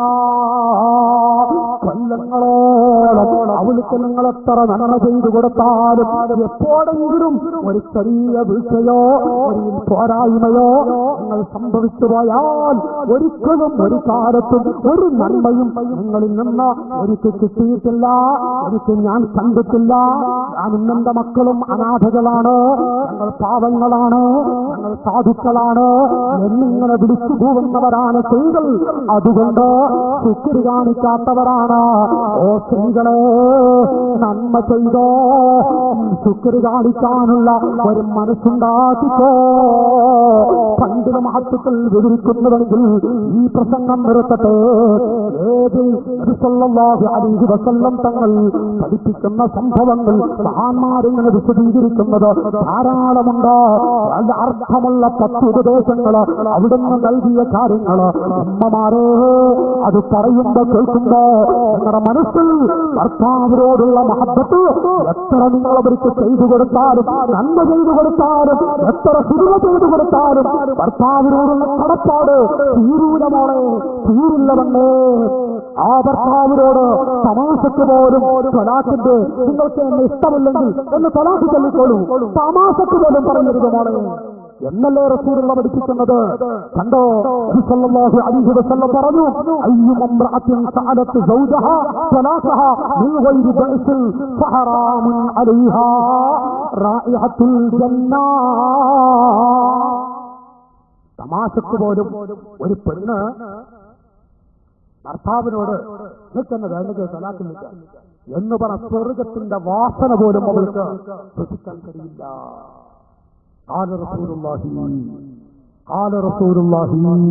കൊല്ലങ്ങളോളം അവൾക്ക് നിങ്ങൾ എത്ര നന്മ ചെയ്തു കൊടുത്താലും എപ്പോഴെങ്കിലും ഒരു ചെറിയ വീഴ്ചയോ ഒരു പോരായ്മയോ നിങ്ങൾ സംഭവിച്ചു പോയാൽ ഒരിക്കലും ഒരു കാലത്തും ഒരു നന്മയും നിങ്ങളിൽ നിന്ന് എനിക്ക് കിട്ടിയിട്ടില്ല എനിക്ക് ഞാൻ കണ്ടിട്ടില്ല ഞാനും എന്റെ മക്കളും അനാഥകളാണ് ഞങ്ങൾ പാവങ്ങളാണ് ഞങ്ങൾ സാധുക്കളാണ് എന്നിങ്ങനെ വിളിച്ചു പോകുന്നവരാണ് സ്ത്രീകൾ അതുകൊണ്ട് ശുക്രി കാണിക്കാത്തവരാണ് ഓ സ്ത്രീകളെ നന്മ ചെയ്തോ ശുക്രി കാണിക്കാനുള്ള ഒരു മനസ്സുണ്ടാക്കിക്കോ പണ്ഡിത മഹത്വത്തിൽ വിവരിക്കുന്നുവെങ്കിൽ ഈ പ്രസംഗം നിർത്തട്ടെ ഏത് നബിസല്ലല്ലാഹു അലൈഹി വസല്ലം തങ്ങൾ പഠിപ്പിക്കുന്ന സംഭവങ്ങൾ മഹാന്മാരിങ്ങനെ വിശദീകരിക്കുന്നത് ധാരാളമുണ്ട് നല്ല അർത്ഥമുള്ള പത്ത് ഉപദേശങ്ങൾ കാര്യങ്ങള് അവിടുന്ന് നൽകിയ കാര്യങ്ങള് ഉമ്മമാരെ അത് പറയുമ്പോ കേൾക്കുമ്പോ നിങ്ങളുടെ മനസ്സിൽ ഭർത്താവിനോടുള്ള മഹബത്ത് എത്ര നിങ്ങൾ അവർക്ക് ചെയ്തു കൊടുത്താലും നന്മ ചെയ്തു കൊടുത്താലും എത്ര സുഖം ചെയ്തു കൊടുത്താലും ഭർത്താവിനോടുള്ള കടപ്പാട് തീരൂലമോളെ തീരില്ലവണ്ണേ ആ ഭർത്താവിനോട് തമാശക്ക് പോലും തൊലാഖിന്റെ നിങ്ങൾക്ക് എന്നെ ഇഷ്ടമില്ലെങ്കിൽ എന്ന് തൊലാഖ് ചൊല്ലിക്കോളൂ തമാശക്ക് പോലും പറയരുത് മോളെ എന്നല്ലേ റസൂലുള്ള പഠിപ്പിക്കുന്നത് കണ്ടോ സല്ലല്ലാഹു അലൈഹി വസല്ലം പറഞ്ഞു അയ്യു ഇംറഅത്തിൻ സഅലത്ത് സൗജഹ സലാസഹ മിൻ ഗൈരി ബഅസിൽ ഫഹറാമുൻ അലൈഹാ റായിഹത്തുൽ ജന്ന തമാശക്ക് പോലും ഒരു പെണ്ണ് ഭർത്താവിനോട് നിൽക്കുന്ന വേണ്ടത് തലാക്കുന്നില്ല എന്ന് പറ സ്വർഗത്തിന്റെ വാസന പോലും അവൾക്ക് ശ്വസിക്കാൻ കഴിയില്ല قال رسول الله قال رسول الله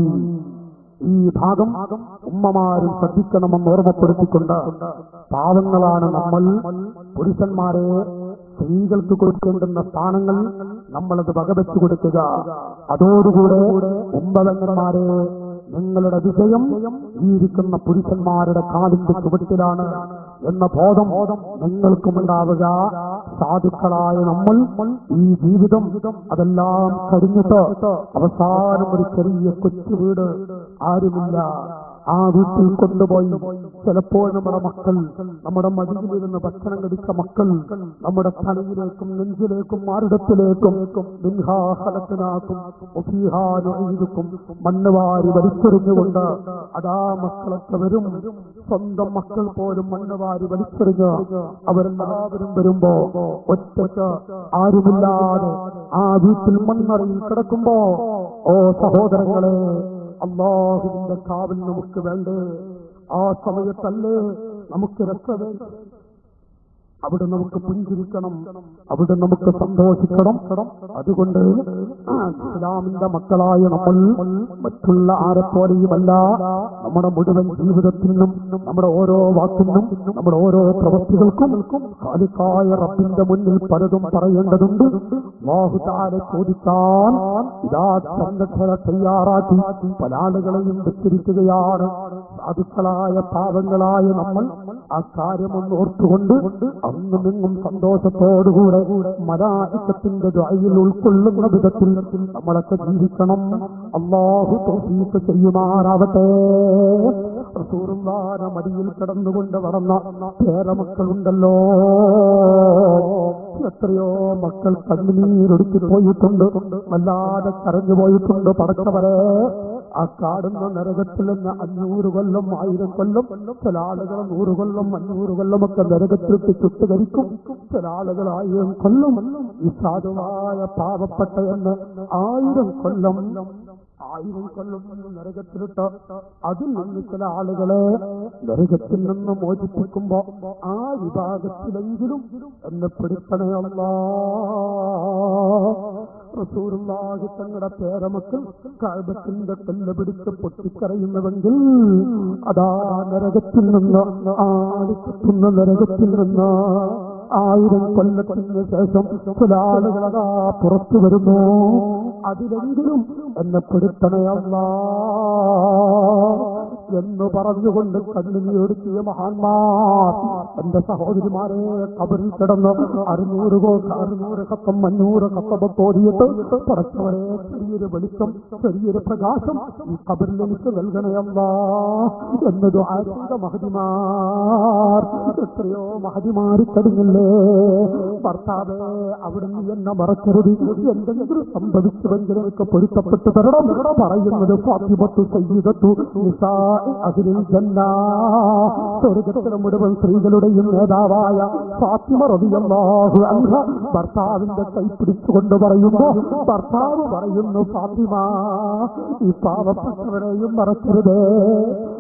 ഈ ഭാഗം ഉമ്മമാരും ശ്രദ്ധിക്കണമെന്ന് ഓർമ്മപ്പെടുത്തിക്കൊണ്ട് പാവങ്ങളാണ് നമ്മൾ പുരുഷന്മാരെ സ്ത്രീകൾക്ക് കൊടുക്കേണ്ടുന്ന സ്ഥാനങ്ങൾ നമ്മളത് വകവെച്ചു കൊടുക്കുക അതോടുകൂടെ ഉമ്മതങ്ങന്മാരെ നിങ്ങളുടെ വിഷയം ഈ ഇരിക്കുന്ന പുരുഷന്മാരുടെ കാലിന്റെ ചുവട്ടിലാണ് എന്ന ബോധം നിങ്ങൾക്കും ഉണ്ടാവുക സാധുക്കളായ നമ്മൾ ഈ ജീവിതം അതെല്ലാം കഴിഞ്ഞിട്ട് അവസാനം ഒരു ചെറിയ കൊച്ചു വീട് ആരുമില്ല ആ വീട്ടിൽ കൊണ്ടുപോയി ചിലപ്പോൾ നമ്മുടെ മക്കൾ നമ്മുടെ മടിയിലിരുന്ന് ഭക്ഷണം കഴിച്ച മക്കൾ നമ്മുടെ തലയിലേക്കും നെഞ്ചിലേക്കും മാറിടത്തിലേക്കും മിൻഹാഹലത്തിനാക്കും ഒഫീഹാനുക്കും മണ്ണ് വാരി വലിച്ചെറിഞ്ഞുകൊണ്ട് അതാ മക്കളൊക്കെ വരും സ്വന്തം മക്കൾ പോലും മണ്ണ് വാരി വലിച്ചെറിഞ്ഞ് അവരെല്ലാവരും വരുമ്പോ ഒറ്റയ്ക്ക് ആരുമില്ലാതെ ആ വീട്ടിൽ മണ്ണറയിൽ കിടക്കുമ്പോ ഓ സഹോദരങ്ങളെ അള്ളാഹുവിന്റെ കാവൽ നമുക്ക് വേണ്ടേ ആ സമയത്തല്ലേ നമുക്ക് രക്ഷ വേണ്ടത് അവിടെ നമുക്ക് പുഞ്ചിരിക്കണം അവിടെ നമുക്ക് സന്തോഷിക്കണം അതുകൊണ്ട് ഇസ്ലാമിന്റെ മക്കളായ നമ്മൾ മറ്റുള്ള ആരെപ്പോലെയുമല്ല നമ്മുടെ മുഴുവൻ ജീവിതത്തിനും നമ്മുടെ ഓരോ വാക്കിനും നമ്മുടെ ഓരോ പ്രവൃത്തികൾക്കും കാലിക്കായ റബ്ബിന്റെ മുന്നിൽ പലതും പറയേണ്ടതുണ്ട് വാഹുതാരെ ചോദിക്കാൻ ഇതാ സംഘടന തയ്യാറാക്കി പല ആളുകളെയും വിസ്തരിക്കുകയാണ് സാധുക്കളായ പാവങ്ങളായ നമ്മൾ ആ കാര്യമൊന്ന് ഓർത്തുകൊണ്ട് അന്നും ഇന്നും സന്തോഷത്തോടുകൂടെ മലായിക്കത്തിന്റെ ദ്വായിൽ ഉൾക്കൊള്ളുന്ന വിധത്തിൽ നമ്മളൊക്കെ ജീവിക്കണം അള്ളാഹു തോഫീക്ക് ചെയ്യുമാറാവട്ടെ റസൂറുള്ളാന മടിയിൽ കിടന്നുകൊണ്ട് വളർന്ന പേരമക്കളുണ്ടല്ലോ എത്രയോ മക്കൾ കണ്ണുനീരൊടുക്കി പോയിട്ടുണ്ട് വല്ലാതെ കരഞ്ഞു പോയിട്ടുണ്ട് പടച്ചവരെ ആ കാടുന്ന നരകത്തിൽ നിന്ന് അഞ്ഞൂറ് കൊല്ലം ആയിരം കൊല്ലം ചില ആളുകൾ നൂറ് കൊല്ലം അഞ്ഞൂറ് കൊല്ലമൊക്കെ നരകത്തിലേക്ക് ചുട്ടുകരിക്കും ചില ആളുകൾ ആയിരം കൊല്ലം ഈ സാധുവായ പാവപ്പെട്ട എന്ന് ആയിരം കൊല്ലം ആയിരം കൊല്ലം നിന്ന് നരകത്തിലിട്ട് അതിൽ നിന്ന് ചില ആളുകളെ നരകത്തിൽ നിന്ന് മോചിപ്പിക്കുമ്പോ ആ വിഭാഗത്തിലെങ്കിലും എന്നെ പിടിക്കണേ റസൂറുള്ളാഹി തങ്ങളുടെ പേരമക്കൾ കഴബത്തിന്റെ കല്ല് പിടിച്ച് പൊട്ടിക്കരയുന്നുവെങ്കിൽ അതാ നരകത്തിൽ നിന്ന് ആടിക്കുന്ന നരകത്തിൽ നിന്ന് ആയിരം കൊല്ലത്തിന് ശേഷം ചില ആളുകൾ അതാ പുറത്തു വരുന്നു അതിലെങ്കിലും എന്നെ പെടുത്തണയല്ല എന്ന് പറഞ്ഞുകൊണ്ട് കണ്ണുനീരൊടുക്കിയ മഹാന്മാർ എന്റെ സഹോദരിമാരെ കബറിൽ കിടന്ന് അറുന്നൂറ് കോ അറുന്നൂറ് കത്തം അഞ്ഞൂറ് കത്തം തോടിയിട്ട് പുറത്തവരെ ചെറിയൊരു വെളിച്ചം ചെറിയൊരു പ്രകാശം ഈ കബറിൽ എനിക്ക് നൽകണയല്ല എന്നത് ആരുടെ മഹതിമാർ എത്രയോ മഹതിമാരി കഴിഞ്ഞില്ലേ ഭർത്താവേ അവിടുന്ന് എന്നെ മറക്കരുത് എന്തെങ്കിലും സംഭവിച്ചുവെങ്കിൽ എനിക്ക് പൊരുത്തപ്പെട്ടു തരണം പറയുന്നത് ഫാത്തിമത്തു സയ്യിദത്തു നിസാഇ അഹ്ലിൽ ജന്ന സ്വർഗത്തിലെ മുഴുവൻ സ്ത്രീകളുടെയും നേതാവായ ഫാത്തിമ റളിയല്ലാഹു അൻഹ ഭർത്താവിന്റെ കൈ പിടിച്ചുകൊണ്ട് പറയുമ്പോ ഭർത്താവ് പറയുന്നു ഫാത്തിമ ഈ പാവപ്പെട്ടവരെയും മറക്കരുത്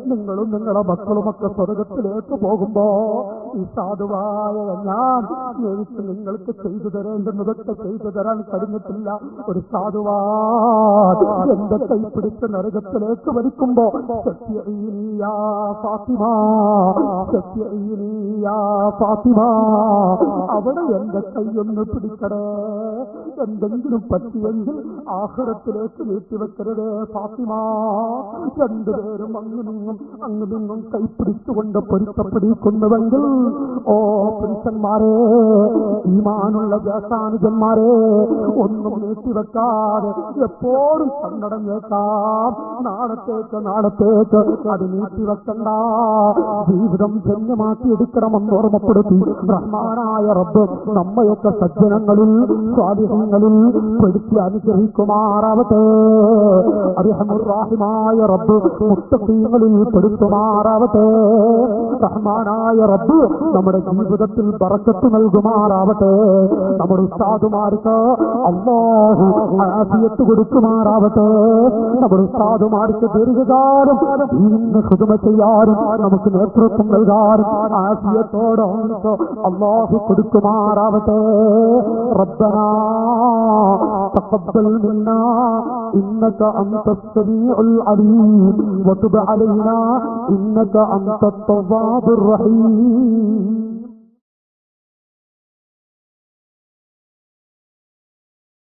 നിങ്ങളും നിങ്ങളുടെ മക്കളുമൊക്കെ സ്വർഗത്തിലേക്ക് പോകുമ്പോ ഈ സാധുവായ ഞാൻ എനിക്ക് നിങ്ങൾക്ക് ചെയ്തു തരേണ്ടുന്നതൊക്കെ ചെയ്തു തരാൻ കഴിഞ്ഞിട്ടില്ല ഒരു സാധുവാ എന്റെ കൈ പിടിച്ച് നരകത്തിലേക്ക് വലിക്കുമ്പോ സത്യഈനിയാ ഫാത്തിമ സത്യഈനിയാ ഫാത്തിമ അവിടെ എന്റെ കൈയൊന്ന് പിടിക്കടേ എന്തെങ്കിലും പറ്റിയെങ്കിൽ ആഹ്റത്തിലേക്ക് നീട്ടിവെക്കരുതേ ഫാത്തിമ രണ്ടുപേരും അങ്ങ് നിന്നും അങ്ങ് നിന്നും കൈപ്പിടിച്ചുകൊണ്ട് പൊരുത്തപ്പെടിക്കുന്നുവെങ്കിൽ ഓ പുരുഷന്മാരെ ഈമാനുള്ള ജ്യേഷ്ഠാനുജന്മാരെ ഒന്നും നീട്ടിവെക്കാതെ എപ്പോഴും കണ്ണടഞ്ഞേക്കാം നാളത്തേക്ക് നാളത്തേക്ക് അത് നീട്ടിവെക്കണ്ട ജീവിതം ധന്യമാക്കി എടുക്കണമെന്ന് ഓർമ്മപ്പെടുത്തി റഹ്മാനായ റബ്ബ് നമ്മയൊക്കെ സജ്ജനങ്ങളിൽ സ്വാധീനങ്ങളിൽ പെടുത്തി അനുഗ്രഹിക്കുമാറാവട്ടെ അറിഹമുറാഹിമായ റബ്ബ് മുത്തീങ്ങളിൽ പെടുത്തുമാറാവട്ടെ റഹ്മാനായ റബ്ബ് നമ്മുടെ ജീവിതത്തിൽ ബറക്കത്ത് നൽകുമാറാവട്ടെ നമ്മുടെ ഉസ്താദുമാർക്ക് അള്ളാഹു ആഫിയത്ത് കൊടുക്കുമാറാവട്ടെ നമ്മുടെ ഉസ്താദുമാർക്ക് ദീർഘകാലം ഇന്ന് ഹൃദമ ചെയ്യാനും നമുക്ക് നേതൃത്വം നൽകാനും ആഫിയത്തോടെ അള്ളാഹു കൊടുക്കുമാറാവട്ടെ റബ്ബനാ تقبل منا إنك أنت السميع العليم وتب علينا إنك أنت التواب الرحيم